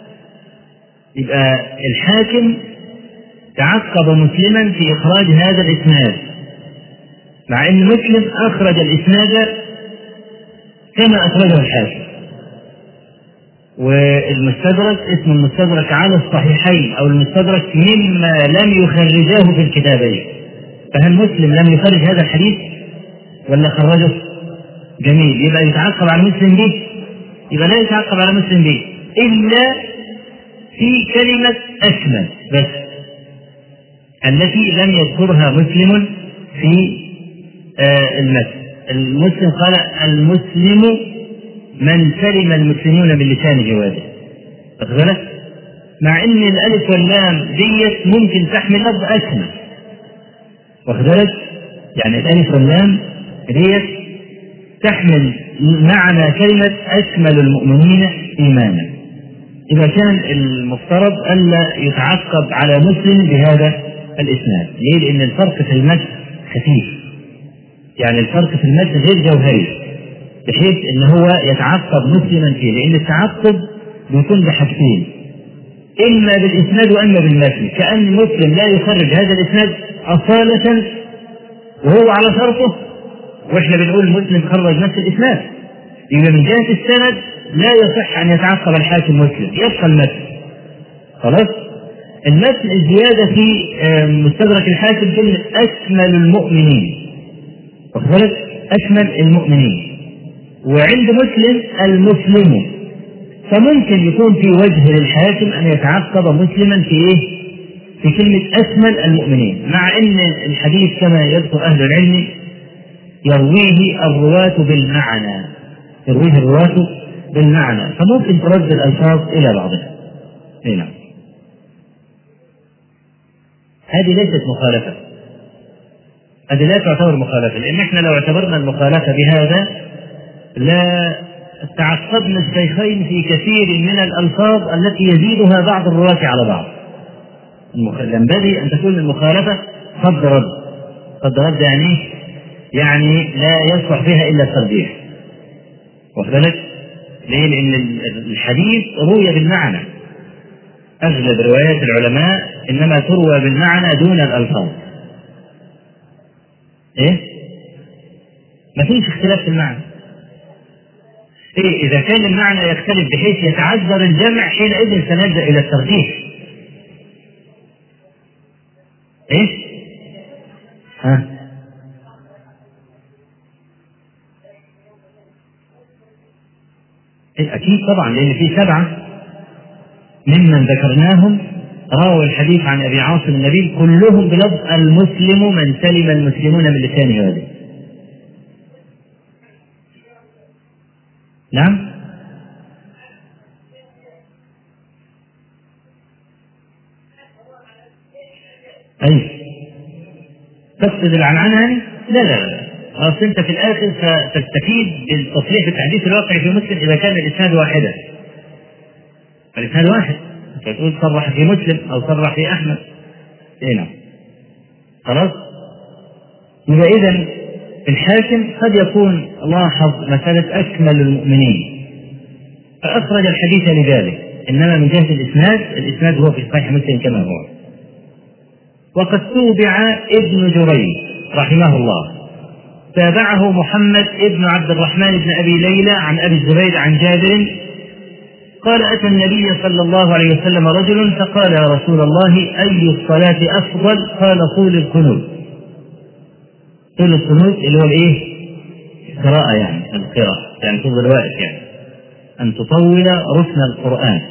يبقى الحاكم تعقب مسلما في اخراج هذا الاسناد مع ان مسلم اخرج الاسناد كما اخرجه الحاكم والمستدرك اسم المستدرك على الصحيحين او المستدرك مما لم يخرجاه في الكتابين فهل مسلم لم يخرج هذا الحديث ولا خرجه جميل يبقى يتعقب على مسلم به يبقى لا يتعقب على مسلم به الا في كلمه اشمل بس التي لم يذكرها مسلم في آه المتن المسلم قال المسلم من سلم المسلمون من لسان جواده واخد بالك؟ مع ان الالف واللام ديت ممكن تحمل لفظ اسمى واخد بالك؟ يعني الالف واللام ديت تحمل معنى كلمة أشمل المؤمنين إيمانا إذا كان المفترض ألا يتعقب على مسلم بهذا الإسناد ليه؟ لأن الفرق في المتن خفيف يعني الفرق في المتن غير جوهري بحيث ان هو يتعقب مسلما فيه لان التعقب بيكون بحاجتين اما بالاسناد واما بالمتن كان مسلم لا يخرج هذا الاسناد اصاله وهو على شرطه واحنا بنقول مسلم خرج نفس الاسناد يبقى من جهه السند لا يصح ان يتعقب الحاكم مسلم يبقى المتن خلاص المتن الزياده في مستدرك الحاكم كلمه اشمل المؤمنين واخد بالك اشمل المؤمنين وعند مسلم المسلم فممكن يكون في وجه للحاكم ان يتعقب مسلما في ايه؟ في كلمة أشمل المؤمنين، مع أن الحديث كما يذكر أهل العلم يرويه الرواة بالمعنى، يرويه الرواة بالمعنى، فممكن ترد الألفاظ إلى بعضها. أي نعم. هذه ليست مخالفة. هذه لا تعتبر مخالفة، لأن احنا لو اعتبرنا المخالفة بهذا لا تعقبنا الشيخين في كثير من الألفاظ التي يزيدها بعض الرواة على بعض ينبغي أن تكون المخالفة صد رد صد رد يعني يعني لا يصلح فيها إلا الترجيح واخد بالك؟ ليه؟ لأن الحديث روي بالمعنى أغلب روايات العلماء إنما تروى بالمعنى دون الألفاظ إيه؟ ما فيش اختلاف في المعنى إيه إذا كان المعنى يختلف بحيث يتعذر الجمع حينئذ سنلجأ إلى الترجيح. إيه؟ ها؟ إيه أكيد طبعا لأن في سبعة ممن ذكرناهم رووا الحديث عن أبي عاصم النبي كلهم بلفظ المسلم من سلم المسلمون من لسانه هذا. نعم أي تقصد العنعنة يعني؟ لا لا لا أصل أنت في الآخر ستستفيد بالتصريح بالتحديث الواقعي في مسلم إذا كان الإسناد واحدا الإسناد واحد أنت تقول صرح في مسلم أو صرح في أحمد إيه نعم خلاص يبقى إذا الحاكم قد يكون لاحظ مسألة أكمل المؤمنين فأخرج الحديث لذلك إنما من جهة الإسناد الإسناد هو في صحيح مسلم كما هو وقد توبع ابن جريج رحمه الله تابعه محمد ابن عبد الرحمن بن أبي ليلى عن أبي الزبير عن جابر قال أتى النبي صلى الله عليه وسلم رجل فقال يا رسول الله أي الصلاة أفضل قال طول القنوت طول القنوت اللي هو الايه؟ القراءة يعني القراءة يعني تفضل واقف يعني أن تطول رسم القرآن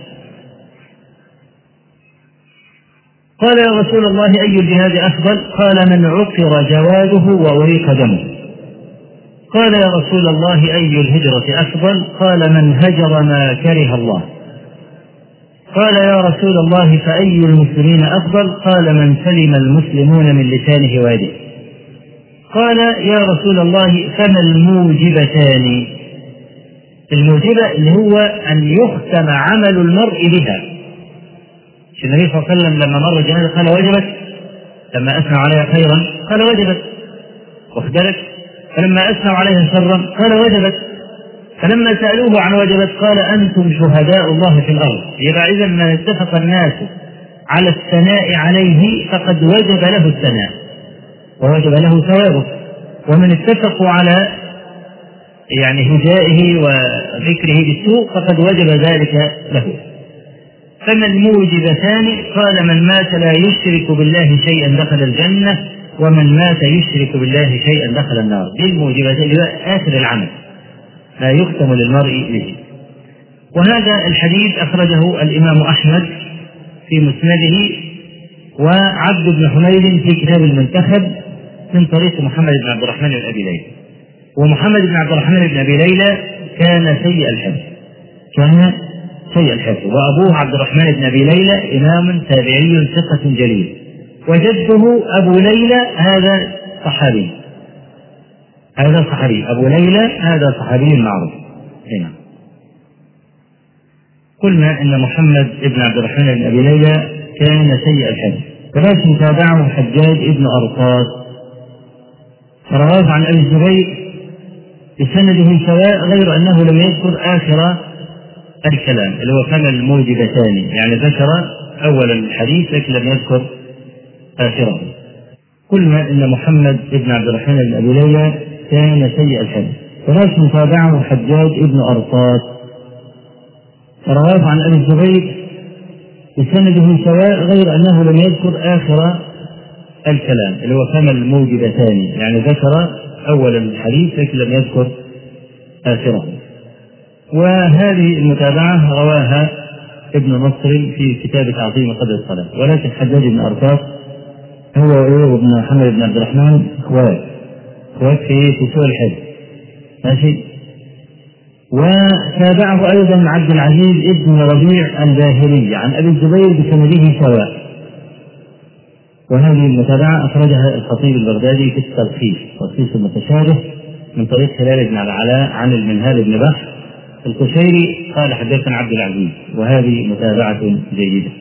قال يا رسول الله أي الجهاد أفضل؟ قال من عقر جواده وأريق دمه قال يا رسول الله أي الهجرة أفضل؟ قال من هجر ما كره الله قال يا رسول الله فأي المسلمين أفضل؟ قال من سلم المسلمون من لسانه ويده قال يا رسول الله فما الموجبتان الموجبة اللي هو أن يختم عمل المرء بها النبي صلى الله عليه وسلم لما مر جنازة قال وجبت لما أثنى عليها خيرا قال وجبت واخد بالك فلما أثنوا عليها شرا قال وجبت فلما سألوه عن وجبت قال أنتم شهداء الله في الأرض يبقى إذا ما اتفق الناس على الثناء عليه فقد وجب له الثناء ووجب له ثوابه ومن اتفقوا على يعني هجائه وذكره بالسوء فقد وجب ذلك له فما الموجبتان قال من مات لا يشرك بالله شيئا دخل الجنة ومن مات يشرك بالله شيئا دخل النار دي الموجبتان آخر العمل لا يختم للمرء به وهذا الحديث أخرجه الإمام أحمد في مسنده وعبد بن حميد في كتاب المنتخب من طريق محمد بن عبد الرحمن بن أبي ليلى ومحمد بن عبد الرحمن بن أبي ليلى كان سيء الحفظ كان سيء الحفظ وأبوه عبد الرحمن بن أبي ليلى إمام تابعي ثقة جليل وجده أبو ليلى هذا صحابي هذا صحابي أبو ليلى هذا صحابي معروف هنا قلنا إن محمد بن عبد الرحمن بن أبي ليلى كان سيء الحفظ ولكن تابعه حجاج بن أرطاس رواه عن أبي الزبير بسنده سواء غير أنه لم يذكر آخر الكلام اللي هو كان الموجبتان يعني ذكر أول الحديث لكن لم يذكر آخره قلنا إن محمد بن عبد الرحمن بن أبي ليلى كان سيء الحفظ ولكن تابعه حجاج بن أرطاس رواه عن أبي الزبير بسنده سواء غير أنه لم يذكر آخر الكلام اللي هو كما الموجبتان يعني ذكر أول الحديث لكن لم يذكر آخره وهذه المتابعة رواها ابن نصر في كتاب تعظيم قدر الصلاة ولكن حجاج بن أرطاس هو وابن محمد بن عبد الرحمن اخوات اخوات في في سوء الحج ماشي وتابعه ايضا عبد العزيز ابن ربيع الباهلي عن ابي الزبير بسنده سواء وهذه المتابعة أخرجها الخطيب البغدادي في التلخيص تلخيص المتشابه من طريق هلال بن العلاء عن المنهال بن بحر القشيري قال حدثنا عبد العزيز وهذه متابعة جيدة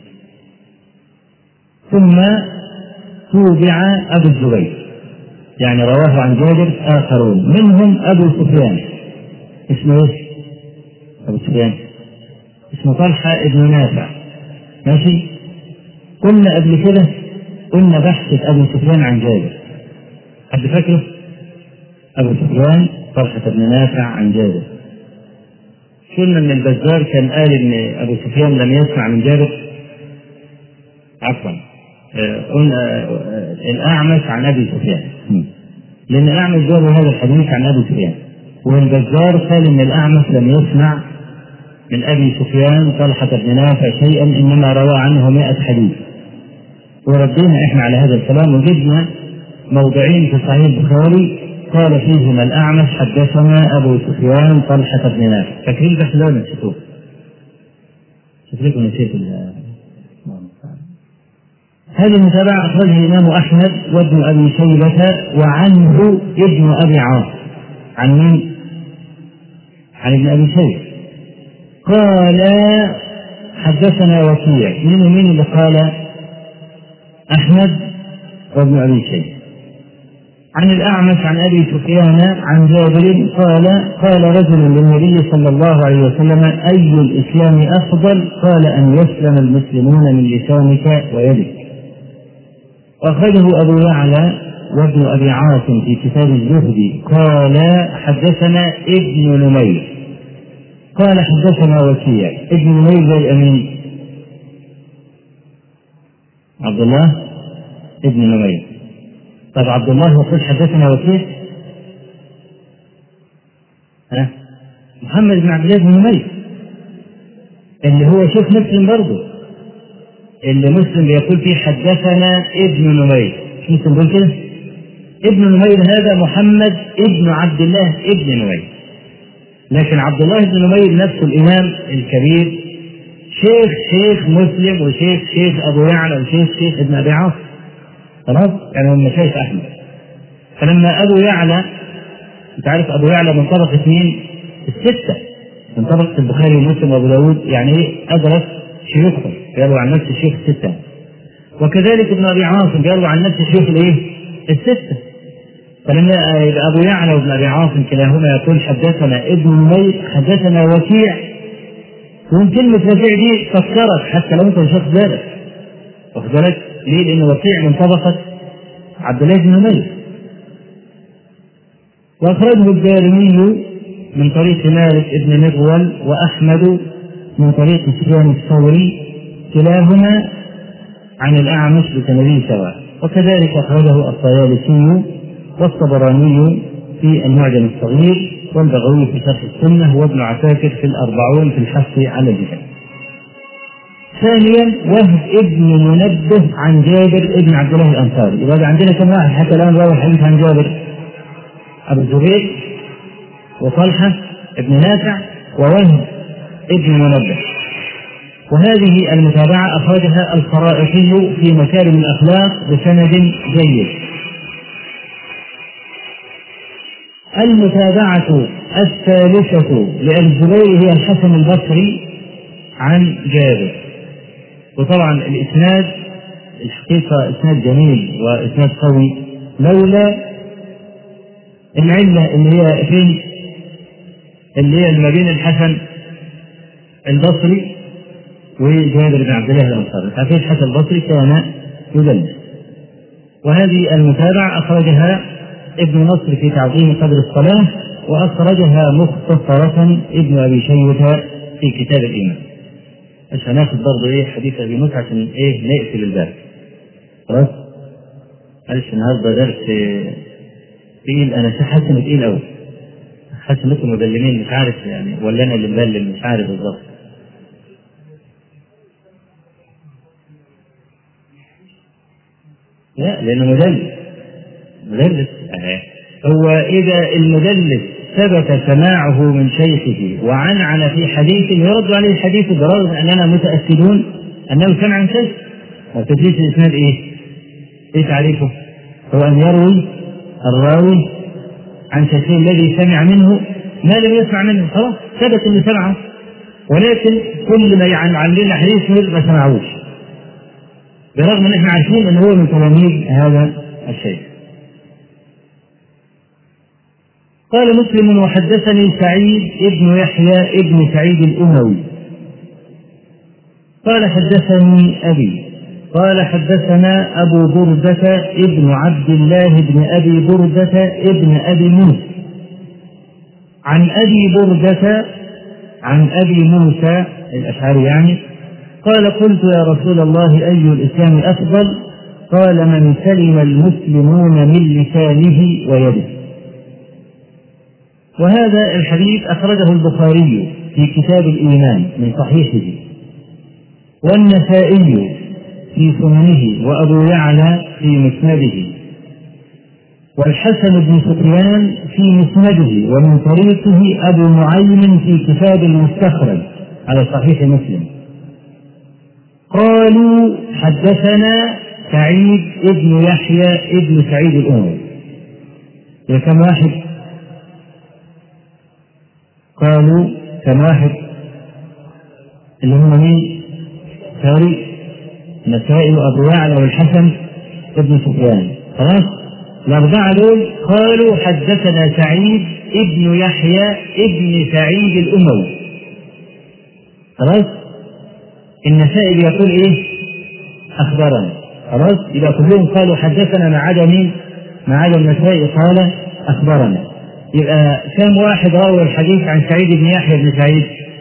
ثم توبع أبو الزبير يعني رواه عن جابر آخرون منهم أبو سفيان اسمه ايش؟ أبو سفيان اسمه طلحة ابن نافع ماشي؟ قلنا قبل كده قلنا بحث أبو سفيان عن جابر حد فاكره؟ أبو سفيان طلحة بن نافع عن جابر قلنا ان البزار كان قال ان ابو سفيان لم يسمع من جابر عفوا قلنا الاعمش عن ابي سفيان لان الاعمش جاب هذا الحديث عن ابي سفيان والبزار قال ان الاعمش لم يسمع من ابي سفيان طلحه بن نافع شيئا انما روى عنه 100 حديث وردينا احنا على هذا الكلام وجدنا موضعين في صحيح البخاري قال فيهما الأعمش حدثنا أبو سفيان طلحة بن نافع فاكرين بس لو نسيتوه شكلكم نسيت هذه المتابعة أخرجها الإمام أحمد وابن أبي شيبة وعنه ابن أبي عاص عن مين؟ عن ابن أبي شيبة قال حدثنا وكيع من ومين اللي قال أحمد وابن أبي شيبة عن الأعمش عن أبي سفيان عن جابر قال قال رجل للنبي صلى الله عليه وسلم أي الإسلام أفضل قال أن يسلم المسلمون من لسانك ويدك وأخرجه أبو يعلى وابن أبي عاصم في كتاب الزهد قال حدثنا ابن نمير قال حدثنا وكيع ابن نمير زي أمين عبد الله ابن نمير طب عبد الله يقول حدثنا وكيع ها محمد بن عبد الله بن نمير اللي هو شيخ مسلم برضه اللي مسلم بيقول فيه حدثنا ابن نمير مش مسلم بيقول كده ابن نمير هذا محمد ابن عبد الله ابن نمير لكن عبد الله بن نمير نفسه الامام الكبير شيخ شيخ مسلم وشيخ شيخ ابو يعلى وشيخ شيخ ابن ابي عاصم خلاص يعني هم مشايخ احمد فلما ابو يعلى انت عارف ابو يعلى من طبقه مين؟ السته من طبقه البخاري ومسلم وابو داود يعني ايه ادرك شيوخهم يروي عن نفس الشيوخ السته وكذلك ابن ابي عاصم يروي عن نفس الشيوخ الايه؟ السته فلما ابو يعلى وابن ابي عاصم كلاهما يقول حدثنا ابن الميت حدثنا وكيع ومن كلمة وكيع دي فكرت حتى لو انت مش واخد بالك واخد بالك ليه؟ لأن وكيع من طبقة عبد الله بن ميت وأخرجه الدارمي من طريق مالك بن مغول وأحمد من طريق سفيان الثوري كلاهما عن الأعمش بسنده سواء وكذلك أخرجه الطيالسي والطبراني في المعجم الصغير والبغوي في شرح السنة وابن عساكر في الأربعون في الحث على الجهاد. ثانيا وهب ابن منبه عن جابر ابن عبد الله الأنصاري، يبقى عندنا كم واحد حتى الآن روى الحديث عن جابر؟ أبو الزبير وطلحة ابن نافع ووهب ابن منبه. وهذه المتابعة أخرجها الخرائطي في مكارم الأخلاق بسند جيد. المتابعة الثالثة للزبير هي الحسن البصري عن جابر وطبعا الإسناد الحقيقة إسناد جميل وإسناد قوي لولا العلة اللي هي فين اللي هي ما بين الحسن البصري وجابر بن عبد الله الأنصاري ففي الحسن البصري كان يدلس وهذه المتابعة أخرجها ابن نصر في تعظيم قدر الصلاة وأخرجها مختصرة ابن أبي شيبة في كتاب الإيمان. مش هناخد برضه إيه حديث أبي موسى عشان إيه نقفل الباب. خلاص؟ معلش النهارده درس تقيل أنا حاسس إنه تقيل أوي. حاسس إنكم مبلمين مش عارف يعني ولا أنا اللي مبلم مش عارف بالظبط. لا لأنه مدلس مدلس هو إذا المدلس ثبت سماعه من شيخه وعنعن في حديث يرد عليه الحديث برغم أننا متأكدون أنه سمع من شيخ وتدليس الإسناد إيه؟ إيه تعريفه؟ هو أن يروي الراوي عن شيخه الذي سمع منه ما لم يسمع منه خلاص ثبت أنه سمعه ولكن كل ما يعلن لنا حديث ما سمعوش برغم ان احنا عارفين ان هو من تلاميذ هذا الشيخ قال مسلم وحدثني سعيد ابن يحيى ابن سعيد الأموي قال حدثني أبي قال حدثنا أبو بردة ابن عبد الله بن أبي بردة ابن أبي موسى عن أبي بردة عن أبي موسى الأشعري يعني قال قلت يا رسول الله أي الإسلام أفضل قال من سلم المسلمون من لسانه ويده وهذا الحديث أخرجه البخاري في كتاب الإيمان من صحيحه والنسائي في سننه وأبو يعلى في مسنده والحسن بن سفيان في مسنده ومن طريقه أبو معين في كتاب المستخرج على صحيح مسلم قالوا حدثنا سعيد ابن يحيى ابن سعيد الأموي يا كم واحد قالوا كم واحد اللي هم مين؟ ثوري النسائي وابو يعلى والحسن ابن سفيان خلاص الأربعة دول قالوا حدثنا سعيد ابن يحيى ابن سعيد الأموي خلاص النسائي بيقول إيه؟ أخبرنا خلاص يبقى كلهم قالوا حدثنا ما عدا مين؟ ما عدا النسائي قال أخبرنا يبقى كم واحد روى الحديث عن سعيد بن يحيى بن سعيد؟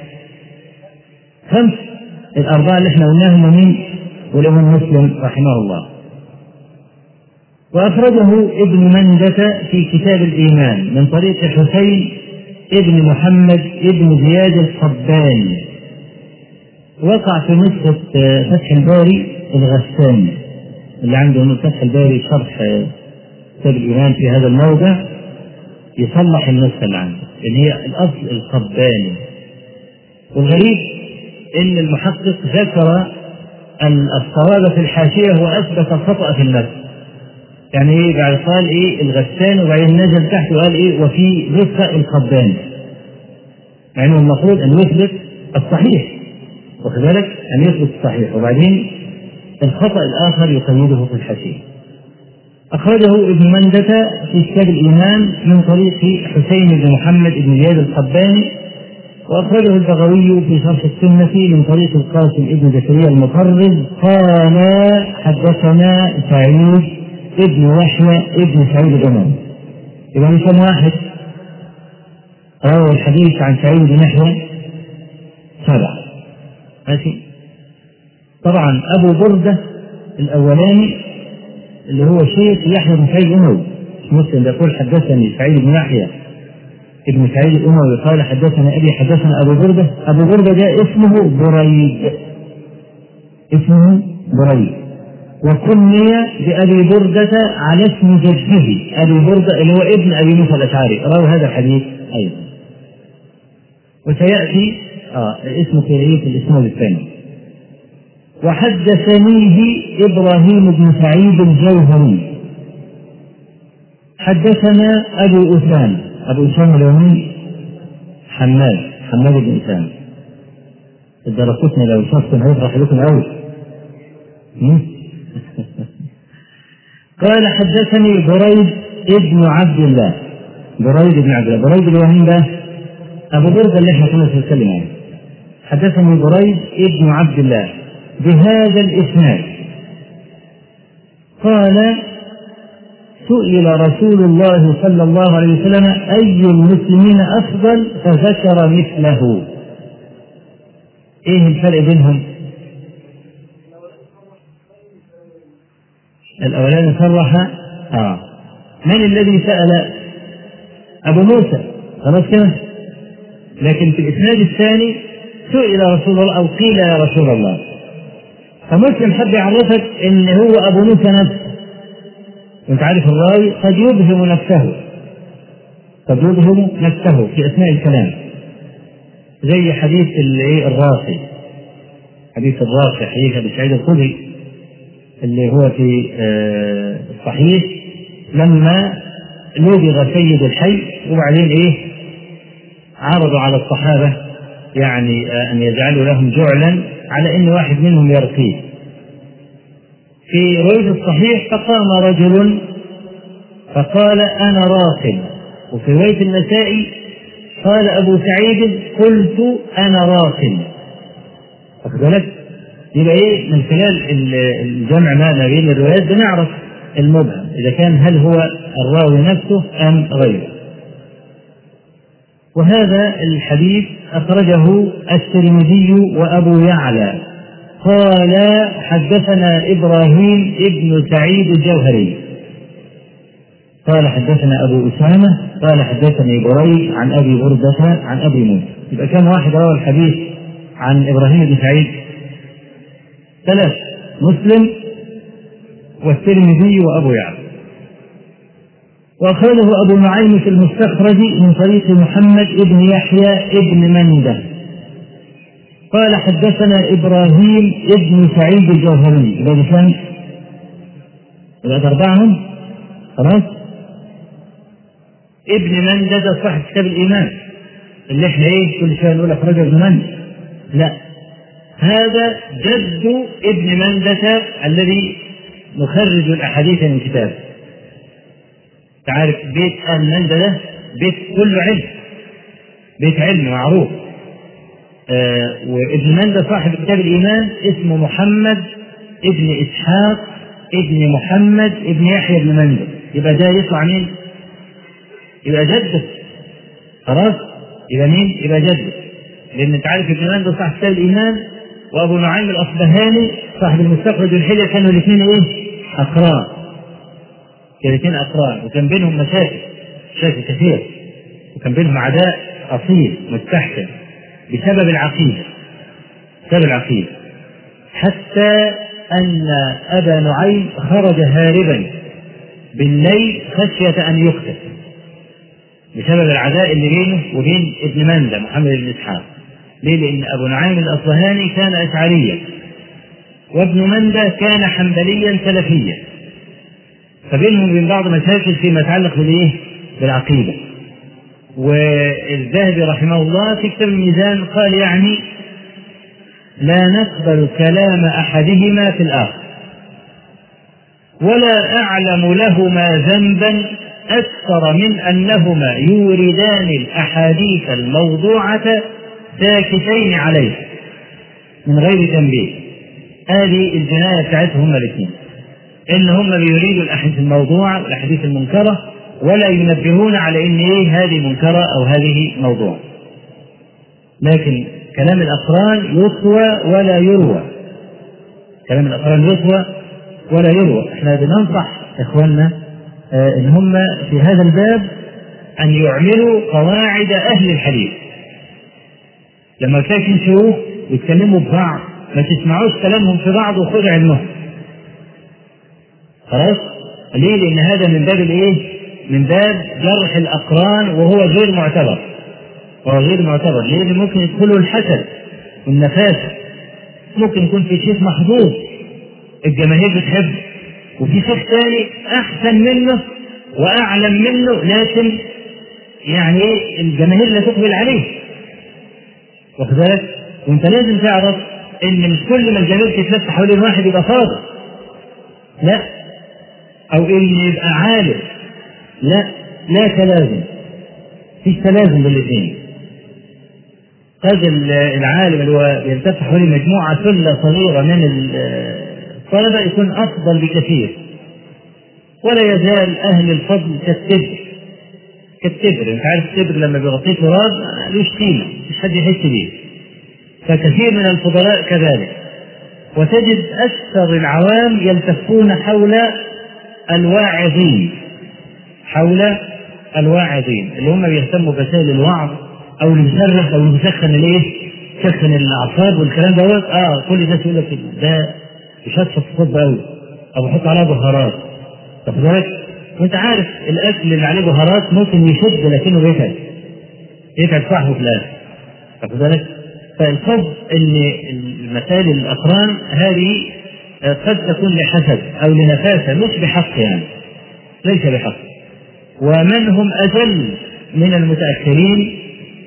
خمس الأربعة اللي احنا قلناهم مين؟ والإمام مسلم رحمه الله. وأخرجه ابن مندة في كتاب الإيمان من طريق حسين ابن محمد ابن زياد الصباني وقع في نسخة فتح الباري الغساني اللي عنده فتح الباري شرح كتاب الإيمان في هذا الموضع يصلح النسخة اللي عنده اللي هي الأصل القباني والغريب إن المحقق ذكر الصواب في الحاشية وأثبت الخطأ في النسخ يعني ايه بعد قال ايه الغسان وبعدين نزل تحت وقال ايه وفي رفقة الخبان يعني هو المفروض ان يثبت الصحيح واخد بالك ان يثبت الصحيح وبعدين الخطأ الآخر يقيده في الحاشية أخرجه ابن مندة في كتاب الإيمان من طريق حسين بن محمد بن زياد القباني وأخرجه البغوي في شرح السنة من طريق القاسم بن زكريا المطرز قال حدثنا سعيد ابن يحيى ابن سعيد الإمام يبقى كم واحد روى الحديث عن سعيد بن يحيى سبعة ماشي طبعا أبو بردة الأولاني اللي هو شيخ يحيى بن سعيد الأموي مسلم يقول حدثني سعيد بن يحيى ابن سعيد الأموي قال حدثنا أبي حدثنا أبو بردة أبو بردة ده اسمه بريد اسمه بريد وكني بأبي بردة على اسم جده أبي بردة اللي هو ابن أبي موسى الأشعري روى هذا الحديث أيضا وسيأتي آه اسمه في الإسناد الثاني وحدثنيه إبراهيم بن سعيد الجوهري حدثنا أبو أسامة أبو أسامة اليومي حماد حماد بن أسامة الدرقوتني لو شفتم هيفرح لكم أوي قال حدثني بريد ابن عبد الله بريد بن عبد الله بريد اللي هو مين ده؟ أبو برده اللي احنا كنا بنتكلم عنه حدثني بريد ابن عبد الله بهذا الإسناد قال سئل رسول الله صلى الله عليه وسلم أي المسلمين أفضل فذكر مثله إيه الفرق بينهم؟ الأولاني صرح آه من الذي سأل أبو موسى خلاص كده لكن في الإسناد الثاني سئل رسول الله أو قيل يا رسول الله فمسلم حب يعرفك ان هو ابو موسى نفسه وانت عارف الراوي قد يبهم نفسه قد يبهم نفسه في اثناء الكلام زي حديث الايه الراقي حديث الراقي حديث ابي سعيد الخدري اللي هو في آه الصحيح لما لبغ سيد الحي وبعدين ايه عرضوا على الصحابه يعني آه ان يجعلوا لهم جعلا على ان واحد منهم يرقيه في رواية الصحيح فقام رجل فقال انا راق وفي رواية النسائي قال ابو سعيد قلت انا راق واخد بالك يبقى ايه من خلال الجمع ما بين الروايات بنعرف المبهم اذا كان هل هو الراوي نفسه ام غيره وهذا الحديث أخرجه الترمذي وأبو يعلى قال حدثنا إبراهيم ابن سعيد الجوهري قال حدثنا أبو أسامة قال حدثني بري عن أبي بردة عن أبي موسى يبقى كم واحد روى الحديث عن إبراهيم بن سعيد ثلاث مسلم والترمذي وأبو يعلى وأخرجه أبو نعيم في المستخرج من طريق محمد بن يحيى بن مندة قال حدثنا إبراهيم بن سعيد الجوهري إذا كان يبقى أربعهم خلاص ابن مندة ده صاحب كتاب الإيمان اللي احنا ايه كل شوية نقول أخرجه ابن مندة لا هذا جد ابن مندة الذي نخرج الأحاديث من كتابه تعرف بيت آل مندة ده بيت كله علم بيت علم معروف آه وابن مندة صاحب كتاب الإيمان اسمه محمد ابن إسحاق ابن محمد ابن يحيى بن مندة يبقى ده يطلع مين؟ يبقى جده خلاص؟ يبقى مين؟ يبقى جده لأن أنت عارف ابن مندة صاحب كتاب الإيمان وأبو نعيم الأصبهاني صاحب المستخرج والحلية كانوا الاثنين إيه؟ أقران كانتين أقران وكان بينهم مشاكل مشاكل كثيرة وكان بينهم عداء أصيل مستحكم بسبب العقيدة بسبب العقيدة حتى أن أبا نعيم خرج هاربا بالليل خشية أن يقتل بسبب العداء اللي بينه وبين ابن مندة محمد بن إسحاق ليه؟ لأن أبو نعيم الأصبهاني كان أشعريا وابن مندة كان حنبليا سلفيا فبينهم وبين بعض مشاكل فيما يتعلق بالايه؟ بالعقيده. والذهبي رحمه الله في كتاب الميزان قال يعني لا نقبل كلام احدهما في الاخر ولا اعلم لهما ذنبا اكثر من انهما يوردان الاحاديث الموضوعه ساكتين عليه من غير تنبيه هذه الجنايه بتاعتهم هما الاثنين ان هم بيريدوا الاحاديث الموضوعه والاحاديث المنكره ولا ينبهون على ان ايه هذه منكره او هذه موضوع لكن كلام الاقران يطوى ولا يروى كلام الاقران يطوى ولا يروى احنا بننصح اخواننا آه ان هم في هذا الباب ان يعملوا قواعد اهل الحديث لما كانوا ينشروه يتكلموا ببعض ما تسمعوش كلامهم في بعض وخذوا علمهم خلاص ليه لان هذا من باب الايه من باب جرح الاقران وهو غير معتبر وهو غير معتبر ليه لان ممكن يدخله الحسد والنفاسه ممكن يكون في شيخ محظوظ الجماهير بتحبه وفي شيخ ثاني احسن منه واعلم منه لكن يعني الجماهير لا تقبل عليه واخد بالك وانت لازم تعرف ان مش كل ما الجماهير تتلف حوالين واحد يبقى فاضل لا او ان يبقى عالم لا لا تلازم فيش تلازم بالاثنين قد العالم اللي هو يلتف حوالين مجموعه ثله صغيره من الطلبه يكون افضل بكثير ولا يزال اهل الفضل كالتبر كالتبر انت عارف التبر لما بيغطيه تراب لوش قيمه مش حد يحس بيه فكثير من الفضلاء كذلك وتجد اكثر العوام يلتفون حول الواعظين حول الواعظين اللي هم بيهتموا بوسائل الوعظ او اللي بيصرخ او اللي بيسخن الايه؟ يسخن الاعصاب والكلام دوت اه كل الناس يقول لك ده يشطف الخطبه قوي او يحط عليها بهارات واخد بالك؟ وانت عارف الاكل اللي عليه بهارات ممكن يشد لكنه بيتعب يتعب صاحبه في الاخر واخد بالك؟ فالقصد ان المسائل الاقران هذه قد تكون لحسد او لنفاسه مش بحق يعني ليس بحق ومن هم أجل من المتأخرين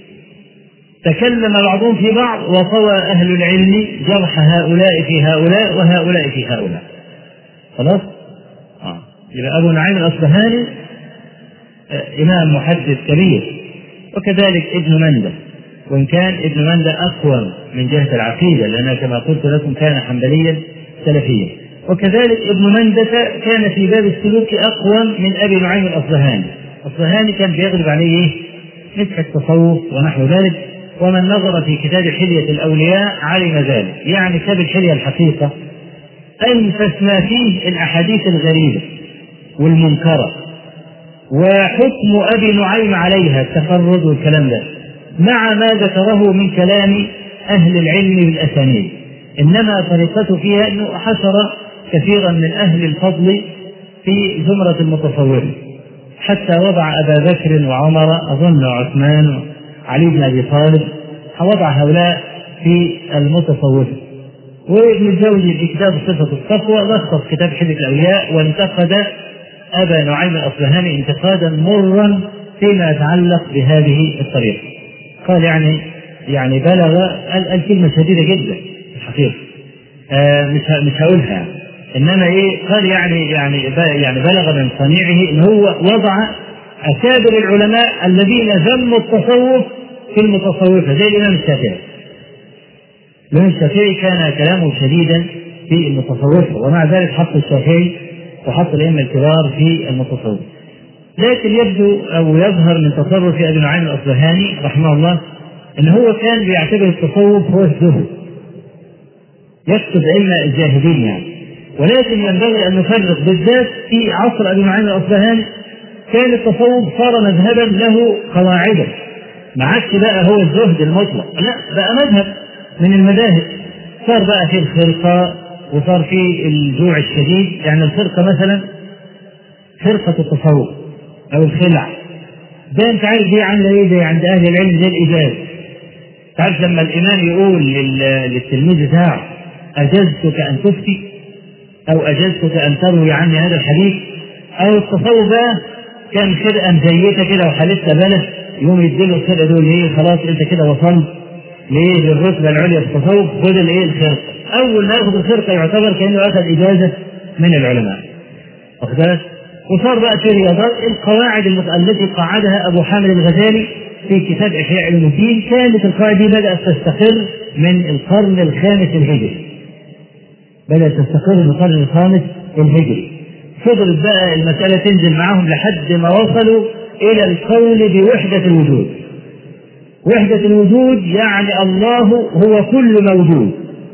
تكلم بعضهم في بعض وطوى أهل العلم جرح هؤلاء في هؤلاء وهؤلاء في هؤلاء خلاص؟ آه. يبقى أبو نعيم الأصبهاني آه إمام محدث كبير وكذلك ابن مندة وإن كان ابن مندة أقوى من جهة العقيدة لأنه كما قلت لكم كان حنبليا سلفيا وكذلك ابن مندة كان في باب السلوك أقوى من أبي نعيم الأصبهاني الأصبهاني كان بيغلب عليه إيه؟ مسح التصوف ونحو ذلك ومن نظر في كتاب حلية الأولياء علم ذلك يعني كتاب الحلية الحقيقة أنفس ما فيه الأحاديث الغريبة والمنكرة وحكم أبي نعيم عليها التفرد والكلام ده مع ما ذكره من كلام أهل العلم بالأسانيد إنما طريقته فيها أنه حشر كثيرا من أهل الفضل في زمرة المتصوفة حتى وضع أبا بكر وعمر أظن وعثمان وعلي بن أبي طالب وضع هؤلاء في المتصوفة وابن الجوزي في كتاب صفة الصفوة لخص كتاب حلة الأولياء وانتقد أبا نعيم الأصبهاني انتقادا مرا فيما يتعلق بهذه الطريقة قال يعني يعني بلغ الكلمة شديدة جدا الحقيقة آه مش مش هقولها يعني. انما ايه قال يعني يعني يعني بلغ من صنيعه ان هو وضع اكابر العلماء الذين ذموا التصوف في المتصوفه زي الامام الشافعي. الامام الشافعي كان كلامه شديدا في المتصوفه ومع ذلك حط الشافعي وحط الائمه الكبار في المتصوف. لكن يبدو او يظهر من تصرف ابي نعيم الاصبهاني رحمه الله ان هو كان بيعتبر التصوف هو الزهد. يقصد علم الزاهدين يعني. ولكن ينبغي ان نفرق بالذات في عصر ابي نعيم الاصبهاني كان التصوف صار مذهبا له قواعده ما عادش بقى هو الزهد المطلق لا بقى مذهب من المذاهب صار بقى في الخرقه وصار في الجوع الشديد يعني الخرقه مثلا خرقه التصوف او الخلع ده انت عارف دي عامله ايه زي عند اهل العلم زي الاجاز تعرف لما الامام يقول للتلميذ بتاعه اجزتك ان تفتي أو أجزتك أن تروي عني هذا الحديث او التصوف بقى كان فرقه مزيته كده وحالتها بلد يقوم يديله الفرقه دول ايه خلاص انت كده وصلت ليه للرتبه العليا في التصوف خد الايه الخرقه اول ما ياخد الخرقه يعتبر كانه اخذ اجازه من العلماء واخد بالك وصار بقى في رياضات القواعد المت- التي قاعدها ابو حامد الغزالي في كتاب احياء علوم الدين كانت القواعد دي بدات تستقر من القرن الخامس الهجري بدات تستقر من القرن الخامس الهجري فضلت بقى المساله تنزل معاهم لحد ما وصلوا الى القول بوحده الوجود وحده الوجود يعني الله هو كل موجود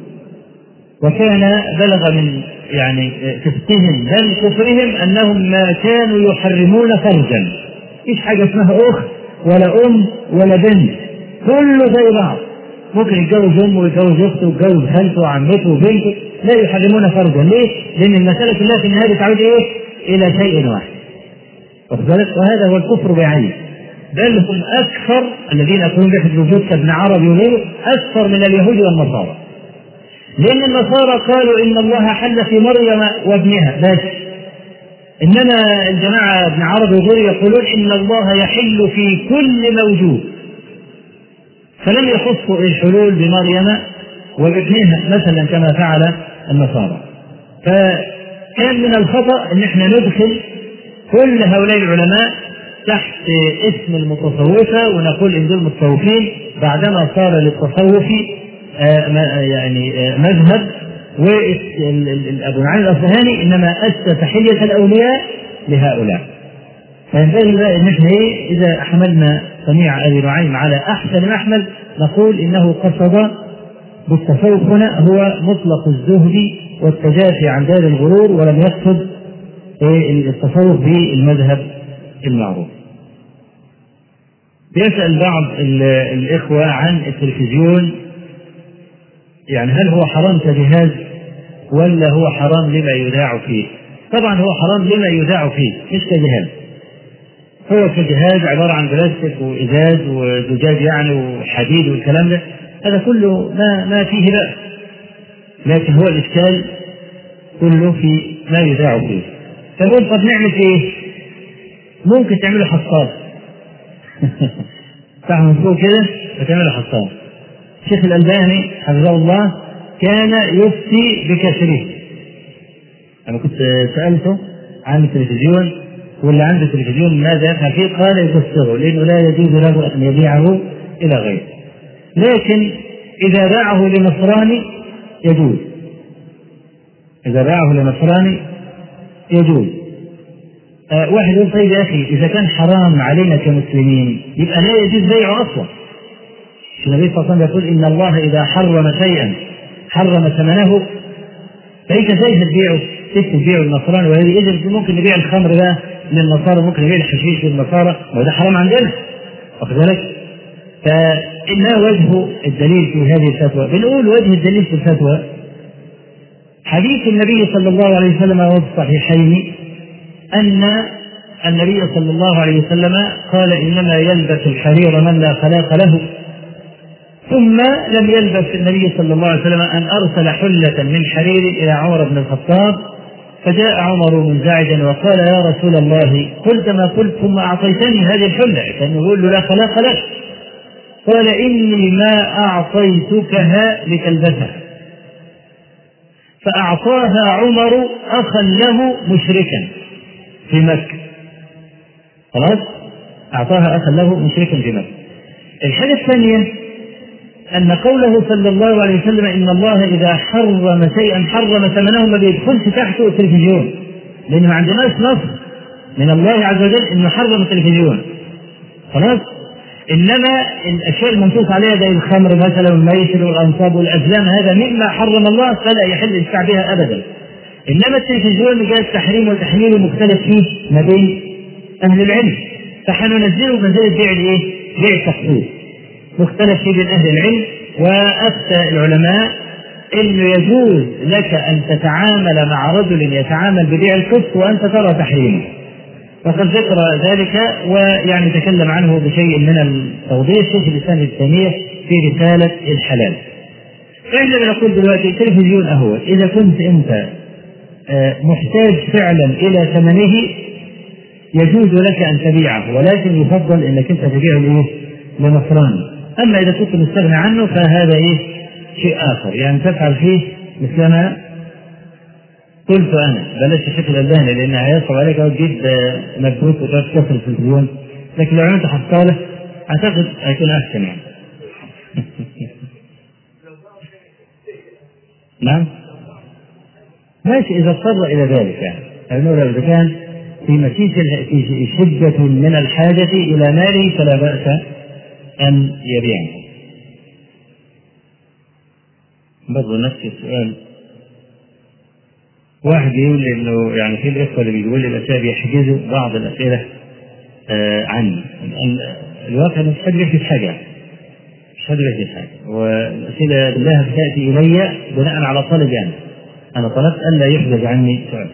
وكان بلغ من يعني فسقهم بل كفرهم انهم ما كانوا يحرمون فرجا مفيش حاجه اسمها اخت ولا ام ولا بنت كله زي بعض ممكن يتجوز امه ويتجوز اخته ويتجوز خالته وعمته وبنته لا يحرمون فرجا ليه؟ لان المساله كلها في النهايه بتعود ايه؟ الى شيء واحد واخد بالك؟ وهذا هو الكفر بعينه بل هم اكثر الذين يقولون بوحده الوجود كابن عربي وغيره اكثر من اليهود والنصارى لأن النصارى قالوا إن الله حل في مريم وابنها بس إنما الجماعة ابن عربي وغيره يقولون إن الله يحل في كل موجود فلم يخصوا الحلول بمريم وابنها مثلا كما فعل النصارى فكان من الخطأ أن احنا ندخل كل هؤلاء العلماء تحت اسم المتصوفة ونقول إن دول متصوفين بعدما صار للتصوف آه، ما- يعني آه، مذهب وابو نعيم الاصفهاني انما اسس حليه الاولياء لهؤلاء. فينبغي بقى ان احنا ايه اذا حملنا صنيع ابي نعيم على احسن محمل نقول انه قصد بالتصوف هنا هو مطلق الزهد والتجافي عن دار الغرور ولم يقصد إيه التصوف بالمذهب المعروف. يسأل بعض ال- الإخوة عن التلفزيون يعني هل هو حرام كجهاز ولا هو حرام لما يذاع فيه؟ طبعا هو حرام لما يذاع فيه مش كجهاز. هو كجهاز عبارة عن بلاستيك وإزاز وزجاج يعني وحديد والكلام ده هذا كله ما ما فيه بأس. لكن هو الإشكال كله في ما يذاع فيه. فنقول طب نعمل ايه؟ ممكن تعمله حصاد. تعمل من فوق كده فتعمله حصاد. الشيخ الألباني حفظه الله كان يفتي بكسره أنا كنت سألته عن التلفزيون واللي عنده تلفزيون ماذا يفعل فيه؟ قال يكسره لأنه لا يجوز له أن يبيعه إلى غيره لكن إذا باعه لنصراني يجوز إذا باعه لنصراني يجوز آه واحد يقول طيب يا أخي إذا كان حرام علينا كمسلمين يبقى لا يجوز بيعه أصلا النبي صلى الله عليه وسلم يقول ان الله اذا حرم شيئا حرم ثمنه فانت ازاي هتبيعه؟ كيف تبيعه النصراني وهذه اذا ممكن نبيع الخمر بقى للنصارى ممكن نبيع الحشيش للنصارى وده حرام عندنا واخد بالك؟ فإنها وجه الدليل في هذه الفتوى بنقول وجه الدليل في الفتوى حديث النبي صلى الله عليه وسلم وفي الصحيحين أن النبي صلى الله عليه وسلم قال إنما يلبس الحرير من لا خلاق له ثم لم يلبث النبي صلى الله عليه وسلم أن أرسل حلة من حرير إلى عمر بن الخطاب فجاء عمر منزعجا وقال يا رسول الله قلت ما قلت ثم أعطيتني هذه الحلة كان يقول له لا خلاق لك قال إني ما أعطيتكها لتلبسها فأعطاها عمر أخا له مشركا في مكة خلاص أعطاها أخا له مشركا في مكة الحاجة الثانية أن قوله صلى الله عليه وسلم إن الله إذا حرم شيئا حرم ثمنه ما بيدخلش تحته التلفزيون لأن ما عندناش نص من الله عز وجل إنه حرم التلفزيون خلاص إنما الأشياء المنصوص عليها زي الخمر مثلا والميسر والأنصاب والأزلام هذا مما حرم الله فلا يحل الإشباع بها أبدا إنما التلفزيون جاء التحريم والتحليل مختلف فيه ما بين أهل العلم فحننزله بمنزلة بيع الإيه؟ بيع التخفيف مختلف فيه بين أهل العلم وأفتى العلماء أنه يجوز لك أن تتعامل مع رجل يتعامل ببيع الكف وأنت ترى تحريمه وقد ذكر ذلك ويعني تكلم عنه بشيء من التوضيح شيخ الإسلام ابن تيمية في رسالة الحلال فإحنا بنقول دلوقتي التلفزيون أهو إذا كنت أنت محتاج فعلا إلى ثمنه يجوز لك ان تبيعه ولكن يفضل انك انت تبيعه لايه؟ لنصراني اما اذا كنت مستغني عنه فهذا ايه؟ شيء اخر يعني تفعل فيه مثلما قلت انا بلاش الشيخ الالباني لان هيصعب عليك او تجيب مجهود وتقعد تكسر التلفزيون لكن لو عملت حصاله اعتقد هيكون احسن يعني نعم ماشي اذا اضطر الى ذلك يعني يعني اذا كان في مسيس في شدة من الحاجة إلى ماله فلا بأس أن يبيعه. برضه نفس السؤال واحد يقول لي انه يعني في الاخوه اللي بيقول لي الاسئله بيحجزوا بعض الاسئله آه عني الواقع مش حد بيحجز حاجه مش حد بيحجز حاجه والاسئله كلها بتاتي الي بناء على طلب يعني انا طلبت الا يحجز عني سؤال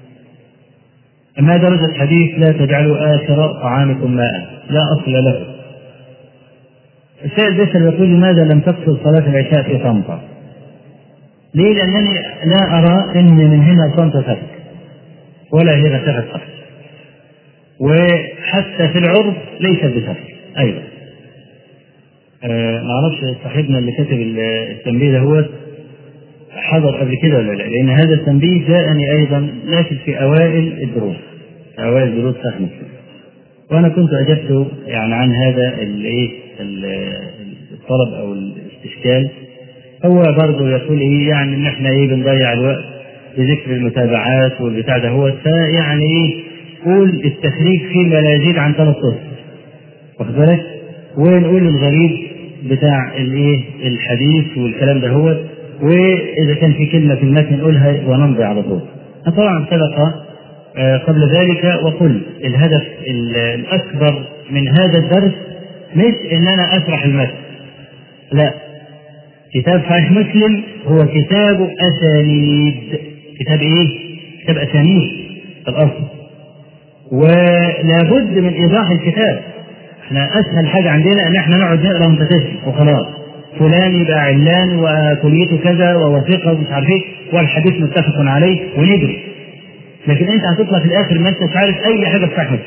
ما درجة الحديث لا تجعلوا آخر طعامكم ماء لا أصل له السائل بيسأل يقول لماذا لم تقصر صلاة العشاء في طنطا؟ ليه؟ لأنني لا أرى أن من هنا طنطا فرق ولا هنا فرق فرق وحتى في العرض ليس بفرق أيضا أه ما أعرفش صاحبنا اللي كتب التنبيه ده هو حضر قبل كده ولا لا؟ لأن هذا التنبيه جاءني أيضا لكن في أوائل الدروس أوائل دروس فهم وأنا كنت أجبت يعني عن هذا الإيه الطلب أو الاستشكال هو برضه يقول إيه يعني إن إحنا إيه بنضيع الوقت بذكر المتابعات والبتاع ده هو فيعني إيه قول التخريج فيما لا يزيد عن ثلاث سطور واخد بالك؟ ونقول الغريب بتاع الايه الحديث والكلام ده هو واذا كان في كلمه في المتن نقولها ونمضي على طول. طبعا سبق قبل ذلك وقل الهدف الاكبر من هذا الدرس مش ان انا اشرح المتن. لا كتاب صحيح مسلم هو كتاب اسانيد. كتاب ايه؟ كتاب اسانيد الاصل. ولا بد من ايضاح الكتاب. احنا اسهل حاجه عندنا ان احنا نقعد نقرا ونتسجل وخلاص. فلان يبقى علان وكليته كذا ووثيقه ومش عارف ايه والحديث متفق عليه ونجري. لكن انت هتطلع في الاخر ما انتش عارف اي حاجه في صحيح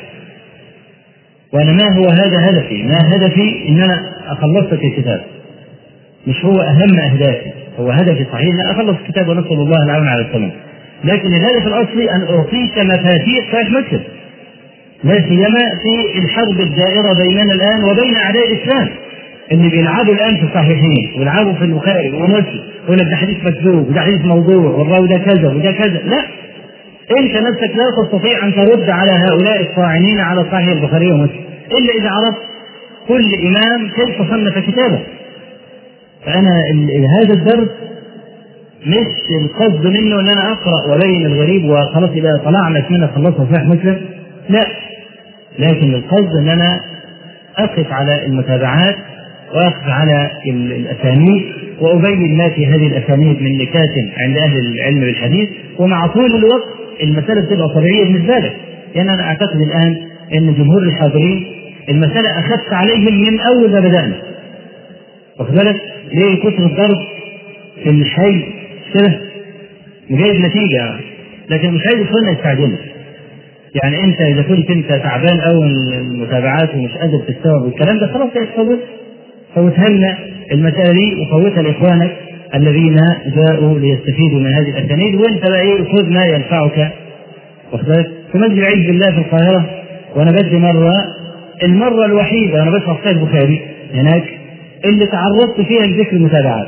وانا ما هو هذا هدفي؟ ما هدفي ان انا اخلصك الكتاب. مش هو اهم اهدافي، هو هدفي صحيح ان اخلص الكتاب ونسال الله العون على التمام. لكن الهدف الاصلي ان اعطيك مفاتيح صحيح مسلم. لا سيما في الحرب الدائره بيننا الان وبين اعداء الاسلام. اللي بيلعبوا الان في الصحيحين ويلعبوا في البخاري ومسلم يقول لك ده حديث مكذوب وده حديث موضوع والراوي ده كذا وده كذا لا انت نفسك لا تستطيع ان ترد على هؤلاء الطاعنين على صحيح البخاري ومسلم الا اذا عرفت كل امام كيف صنف كتابه فانا هذا الدرس مش القصد منه ان انا اقرا وابين الغريب وخلاص يبقى طلعنا اسمنا خلصنا صحيح مسلم لا لكن القصد ان انا اقف على المتابعات واقف على الاسانيد وابين ما في هذه الاسانيد من نكات عند اهل العلم بالحديث ومع طول الوقت المساله بتبقى طبيعيه بالنسبه لك يعني انا اعتقد الان ان جمهور الحاضرين المساله اخذت عليهم من اول ما بدانا واخد بالك ليه كتر الضرب في الحي كده جايب نتيجه لكن مش عايز اخواننا يستعجلوا يعني انت اذا كنت انت تعبان او المتابعات ومش قادر تستوعب الكلام ده خلاص فوت فوتها لنا المساله دي وفوتها لاخوانك الذين جاءوا ليستفيدوا من هذه الاسانيد وانت بقى ايه خذ ما ينفعك واخد بالك في مسجد العيد بالله في القاهره وانا بدي مره المره الوحيده انا بشرح صحيح البخاري هناك اللي تعرضت فيها لذكر المتابعات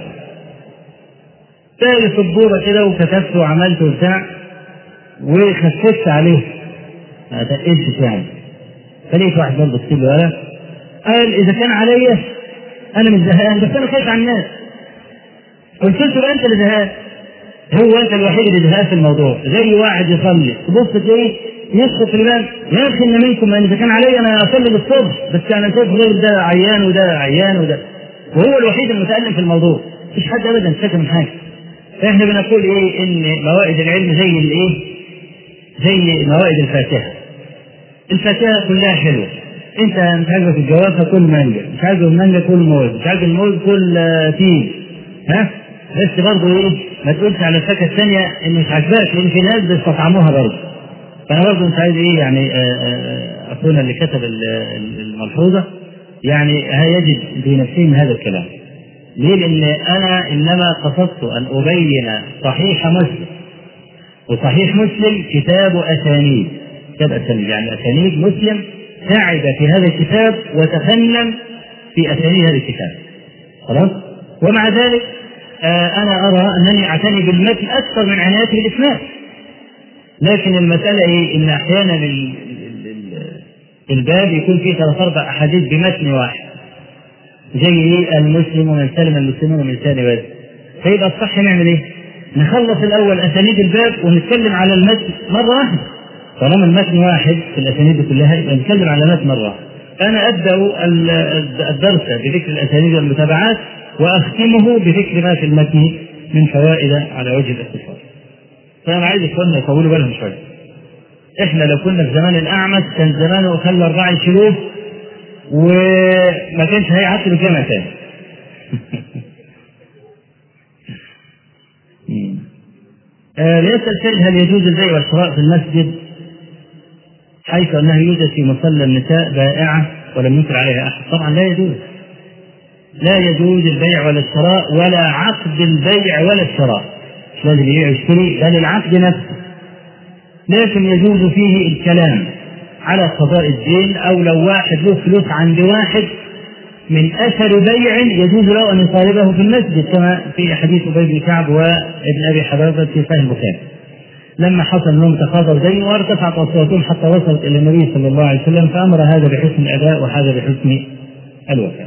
تالي سبوره كده وكتبت وعملت وبتاع وخففت عليه ما تقلش يعني فلقيت واحد برضه كتب لي ورقه قال اذا كان عليا انا مش زهقان بس انا خايف على الناس قلت له تبقى انت اللي زهقان هو انت الوحيد اللي زهقان في الموضوع زي واحد يصلي تبص تلاقيه يسقط في البال يا اخي ان منكم اذا كان عليا انا اصلي للصبح بس انا شايف غير ده عيان وده عيان وده وهو الوحيد المتالم في الموضوع مفيش حد ابدا شاكر من حاجه فاحنا بنقول ايه ان موائد العلم زي الايه زي موائد الفاتحه الفاتحه كلها حلوه انت مش عاجبك الجوافه كل مانجا مش عاجبك المانجا كل موز مش عاجبك الموز كل تين ها بس برضه ايه ما تقولش على الفاكهه الثانيه ان مش عاجباك لان في ناس بيستطعموها برضه فانا برضه مش عايز ايه يعني آه، آه، اخونا اللي كتب ال- ال- الملحوظه يعني هيجد في نفسه من هذا الكلام. ليه؟ لان انا انما قصدت ان ابين صحيح مسلم وصحيح مسلم كتاب اسانيد كتاب اسانيد يعني اسانيد مسلم تعب في هذا الكتاب وتفنن في اسانيد هذا الكتاب. خلاص؟ ومع ذلك آه، انا ارى انني اعتني بالمتن اكثر من عنايتي بالاسناد. لكن المساله ايه؟ ان احيانا ال- ال- ال- الباب يكون فيه ثلاث اربع احاديث بمتن واحد. زي ايه؟ المسلم ومن سلم المسلمون من لسان يده. فيبقى الصح نعمل ايه؟ نخلص الاول اسانيد الباب ونتكلم على المتن مره واحده. طالما المتن واحد في الاسانيد كلها يبقى نتكلم على المتن مره واحده. انا ابدا ال- الدرس بذكر الاسانيد والمتابعات واختمه بذكر ما في المتن من فوائد على وجه الاختصار. فانا عايز اخواننا يطولوا بالهم شويه. احنا لو كنا في زمان الاعمش كان زمانه خلى اربعه يشيلوه وما كانش هيعطل الجامع تاني. آه، يسأل سائل هل يجوز البيع والشراء في المسجد حيث انه يوجد في مصلى النساء بائعه ولم ينكر عليها احد؟ طبعا لا يجوز. لا يجوز البيع ولا الشراء ولا عقد البيع ولا الشراء. مش لازم يبيع ويشتري بل العقد نفسه. لكن يجوز فيه الكلام على قضاء الدين او لو واحد له فلوس عند واحد من اثر بيع يجوز له ان يطالبه في المسجد كما في حديث ابي بن كعب وابن ابي حبابه في صحيح البخاري. لما حصل لهم تقاضوا دين وارتفعت اصواتهم حتى وصلت الى النبي صلى الله عليه وسلم فامر هذا بحسن الاداء وهذا بحسن الوفاء.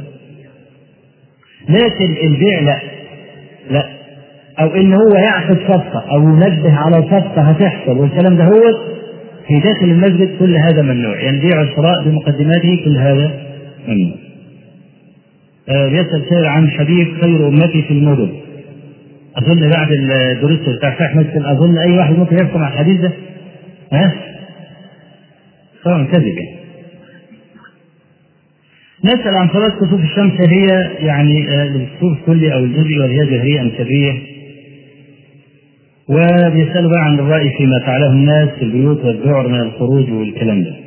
لكن البيع لا لا او ان هو يعقد صفقه او ينبه على صفقه هتحصل والكلام ده هو في داخل المسجد كل هذا ممنوع يعني بيع الشراء بمقدماته كل هذا ممنوع. آه، بيسأل سائل عن حديث خير أمتي في المدن. أظن بعد الدروس بتاع فتح مسجد أظن أي واحد ممكن يحكم على الحديث ده. ها؟ طبعا كذب يعني. نسأل عن صلاة كسوف الشمس هل هي يعني آه، للكسوف الكلي أو الجزئي ولا هي جهرية أم سرية؟ وبيسألوا بقى عن الرأي فيما فعله الناس في البيوت والذعر من الخروج والكلام ده.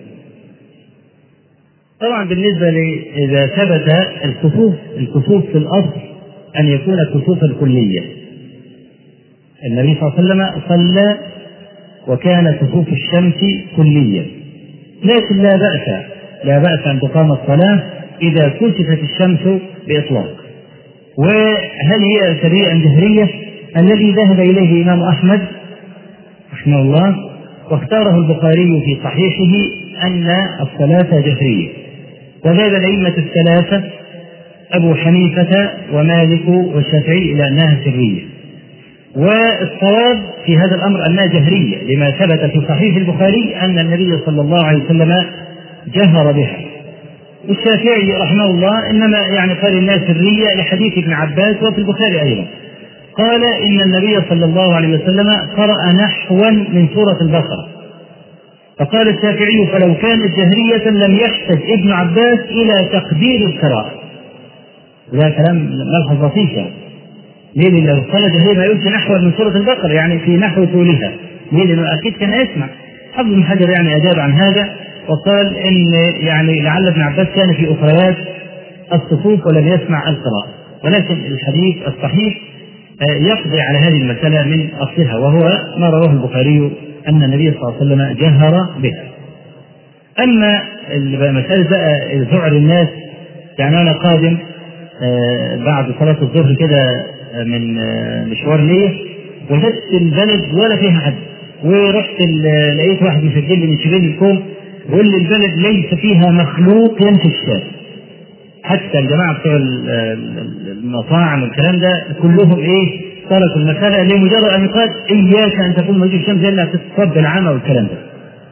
طبعا بالنسبة لي إذا ثبت الكسوف الكسوف في الأصل أن يكون كسوفا كليا. النبي صلى الله عليه وسلم صلى وكان كسوف الشمس كليا. لكن لا بأس لا بأس أن تقام الصلاة إذا كشفت الشمس بإطلاق. وهل هي سريعا جهرية؟ الذي ذهب إليه الإمام أحمد رحمه الله واختاره البخاري في صحيحه أن الصلاة جهرية وذهب الأئمة الثلاثة أبو حنيفة ومالك والشافعي إلى أنها سرية والصواب في هذا الأمر أنها جهرية لما ثبت في صحيح البخاري أن النبي صلى الله عليه وسلم جهر بها والشافعي رحمه الله إنما يعني قال إنها سرية لحديث ابن عباس وفي البخاري أيضا قال إن النبي صلى الله عليه وسلم قرأ نحوا من سورة البقرة فقال الشافعي فلو كانت جهرية لم يحتج ابن عباس إلى تقدير القراءة وده كلام ملحظ لطيف يعني ليه؟ لأن لو قال جهرية ما يقولش نحوا من سورة البقرة يعني في نحو طولها ليه؟ لأنه أكيد كان يسمع حفظ بن حجر يعني أجاب عن هذا وقال إن يعني لعل ابن عباس كان في أخريات الصفوف ولم يسمع القراءة ولكن الحديث الصحيح يقضي على هذه المسألة من أصلها وهو ما رواه البخاري أن النبي صلى الله عليه وسلم جهر بها. أما مسألة بقى ذعر الناس يعني أنا قادم بعد صلاة الظهر كده من مشوار ليا وجدت البلد ولا فيها حد ورحت لقيت واحد مسجل لي من شباب الكوم يقول لي البلد ليس فيها مخلوق يمشي الشارع حتى الجماعه بتوع المطاعم والكلام ده كلهم ايه تركوا المساله لمجرد ان يقال اياك ان تكون موجود الشمس الا تتصب العمى والكلام ده.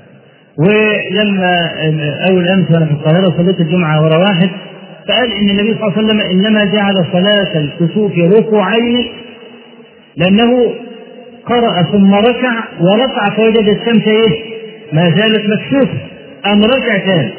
ولما اول امس وانا في القاهره صليت الجمعه ورا واحد فقال ان النبي صلى الله عليه وسلم انما جعل صلاه الكسوف ركوعين لانه قرأ ثم ركع ورفع فوجد الشمس ايه؟ ما زالت مكشوفه قام ركع ثاني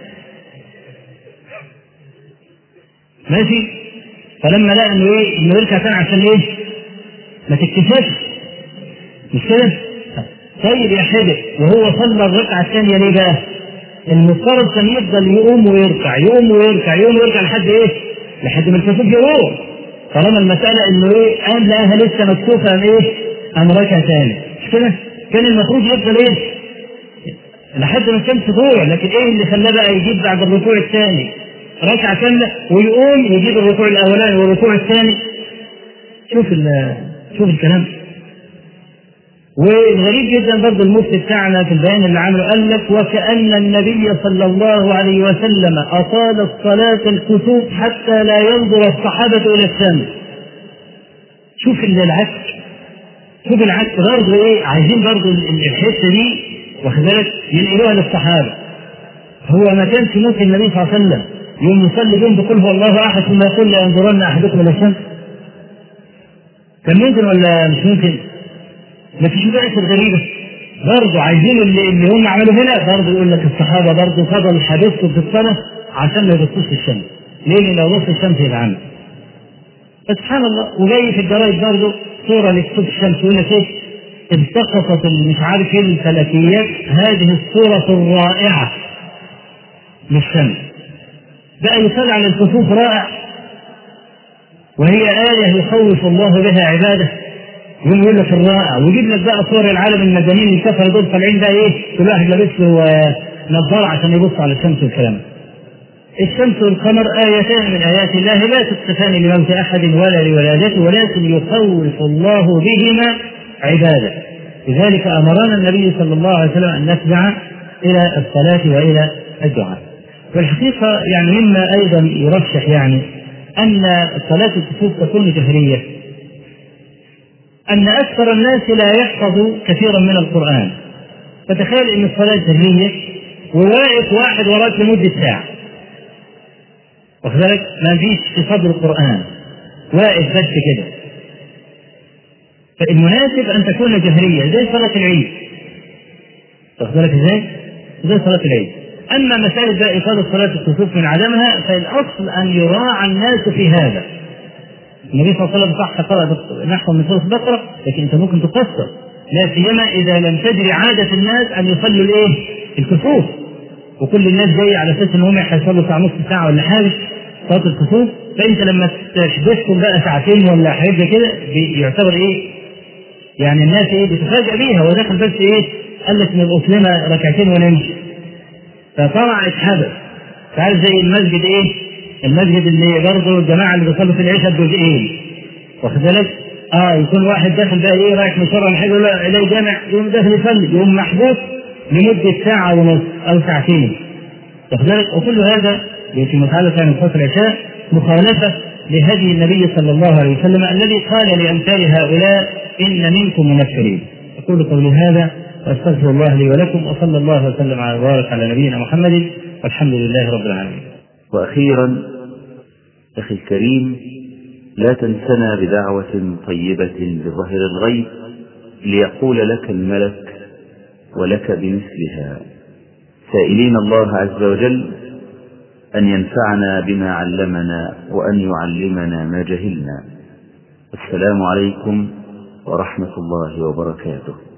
ماشي فلما لقى انه ايه انه يركع تاني عشان ايه ما تكتشفش مش كده طيب يا حدق وهو صلى الركعة الثانية ليه بقى؟ المفترض كان يفضل يقوم ويركع يقوم ويركع يقوم ويركع لحد ايه؟ لحد ما الكسوف يقوم طالما المسألة انه ايه؟ قام لقاها لسه مكسوفة قام ايه؟ قام راكع ثاني مش كده؟ كان المفروض يفضل ايه؟ لحد ما الشمس تطلع لكن ايه اللي خلاه بقى يجيب بعد الركوع الثاني ركعة كاملة ويقوم يجيب الركوع الأولاني والركوع الثاني شوف شوف الكلام والغريب جدا برضه المفتي بتاعنا في البيان اللي عمله قال لك وكأن النبي صلى الله عليه وسلم أطال الصلاة الكسوف حتى لا ينظر الصحابة إلى الشمس. شوف العكس شوف العكس برضه إيه عايزين برضه الحتة دي واخد بالك ينقلوها للصحابة. هو ما كانش ممكن النبي صلى الله عليه وسلم يوم يصلي بهم بقول هو الله أحد ثم يقول لا ينظرن أحدكم إلى الشمس. كان ممكن ولا مش ممكن؟ ما فيش بقى الغريبة برضه عايزين اللي, اللي هم عملوا هنا برضه يقول لك الصحابة برضه فضل حبيبته في السنة عشان ما يبصوش الشمس ليه؟ لأن لو بص الشمس يبقى عمل فسبحان الله وجاي في الجرايد برضه صورة لكتب الشمس يقول لك ايه؟ التقطت مش عارف ايه الفلكيات هذه الصورة الرائعة للشمس بقى يصلي على الكسوف رائع وهي آية يخوف الله بها عباده يقوم يقول لك الرائع ويجيب لك بقى صور العالم المدنيين اللي كفروا دول طالعين بقى ايه كل واحد لابس له نظاره عشان يبص على الشمس والكلام الشمس والقمر آيتان من آيات الله لا تكتفان لموت أحد ولا لولادته ولكن يخوف الله بهما عباده لذلك أمرنا النبي صلى الله عليه وسلم أن نفزع إلى الصلاة وإلى الدعاء والحقيقة يعني مما أيضا يرشح يعني أن صلاة الكسوف تكون جهرية أن أكثر الناس لا يحفظ كثيرا من القرآن فتخيل أن الصلاة سرية وواقف واحد وراك لمدة ساعة واخد بالك ما فيش في صدر القرآن واقف بس كده فالمناسب أن تكون جهرية زي صلاة العيد واخد بالك ازاي؟ زي صلاة العيد أما مسألة بقى إفادة صلاة الكسوف من عدمها فالأصل أن يراعى الناس في هذا النبي صلى الله عليه وسلم صح قرأ نحو من سورة البقرة لكن أنت ممكن تقصر لا سيما إذا لم تجري عادة الناس أن يصلوا الإيه؟ الكسوف وكل الناس جاية على أساس إن هم هيصلوا ساعة نص ساعة ولا حاجة صلاة الكسوف فأنت لما تحبسهم بقى ساعتين ولا حاجة زي كده يعتبر إيه؟ يعني الناس إيه بتفاجأ بيها هو داخل بس إيه؟ قال لك نبقى لنا ركعتين ونمشي فطلع اتحبس تعرف زي المسجد إيه؟ المسجد اللي برضه الجماعه اللي بيصلوا في العشاء بجزئين واخد بالك؟ اه يكون واحد داخل بقى ايه رايح مشوار ولا حاجه يقول له الي جامع يقوم داخل يصلي يقوم محبوس لمده ساعه ونص او ساعتين واخد بالك؟ وكل هذا في مخالفه من صلاه العشاء مخالفه لهدي النبي صلى الله عليه وسلم الذي قال لامثال هؤلاء ان منكم منفرين اقول قولي هذا واستغفر الله لي ولكم وصلى الله وسلم على وبارك على نبينا محمد والحمد لله رب العالمين. واخيرا أخي الكريم لا تنسنا بدعوة طيبة بظهر الغيب ليقول لك الملك ولك بمثلها سائلين الله عز وجل أن ينفعنا بما علمنا وأن يعلمنا ما جهلنا السلام عليكم ورحمة الله وبركاته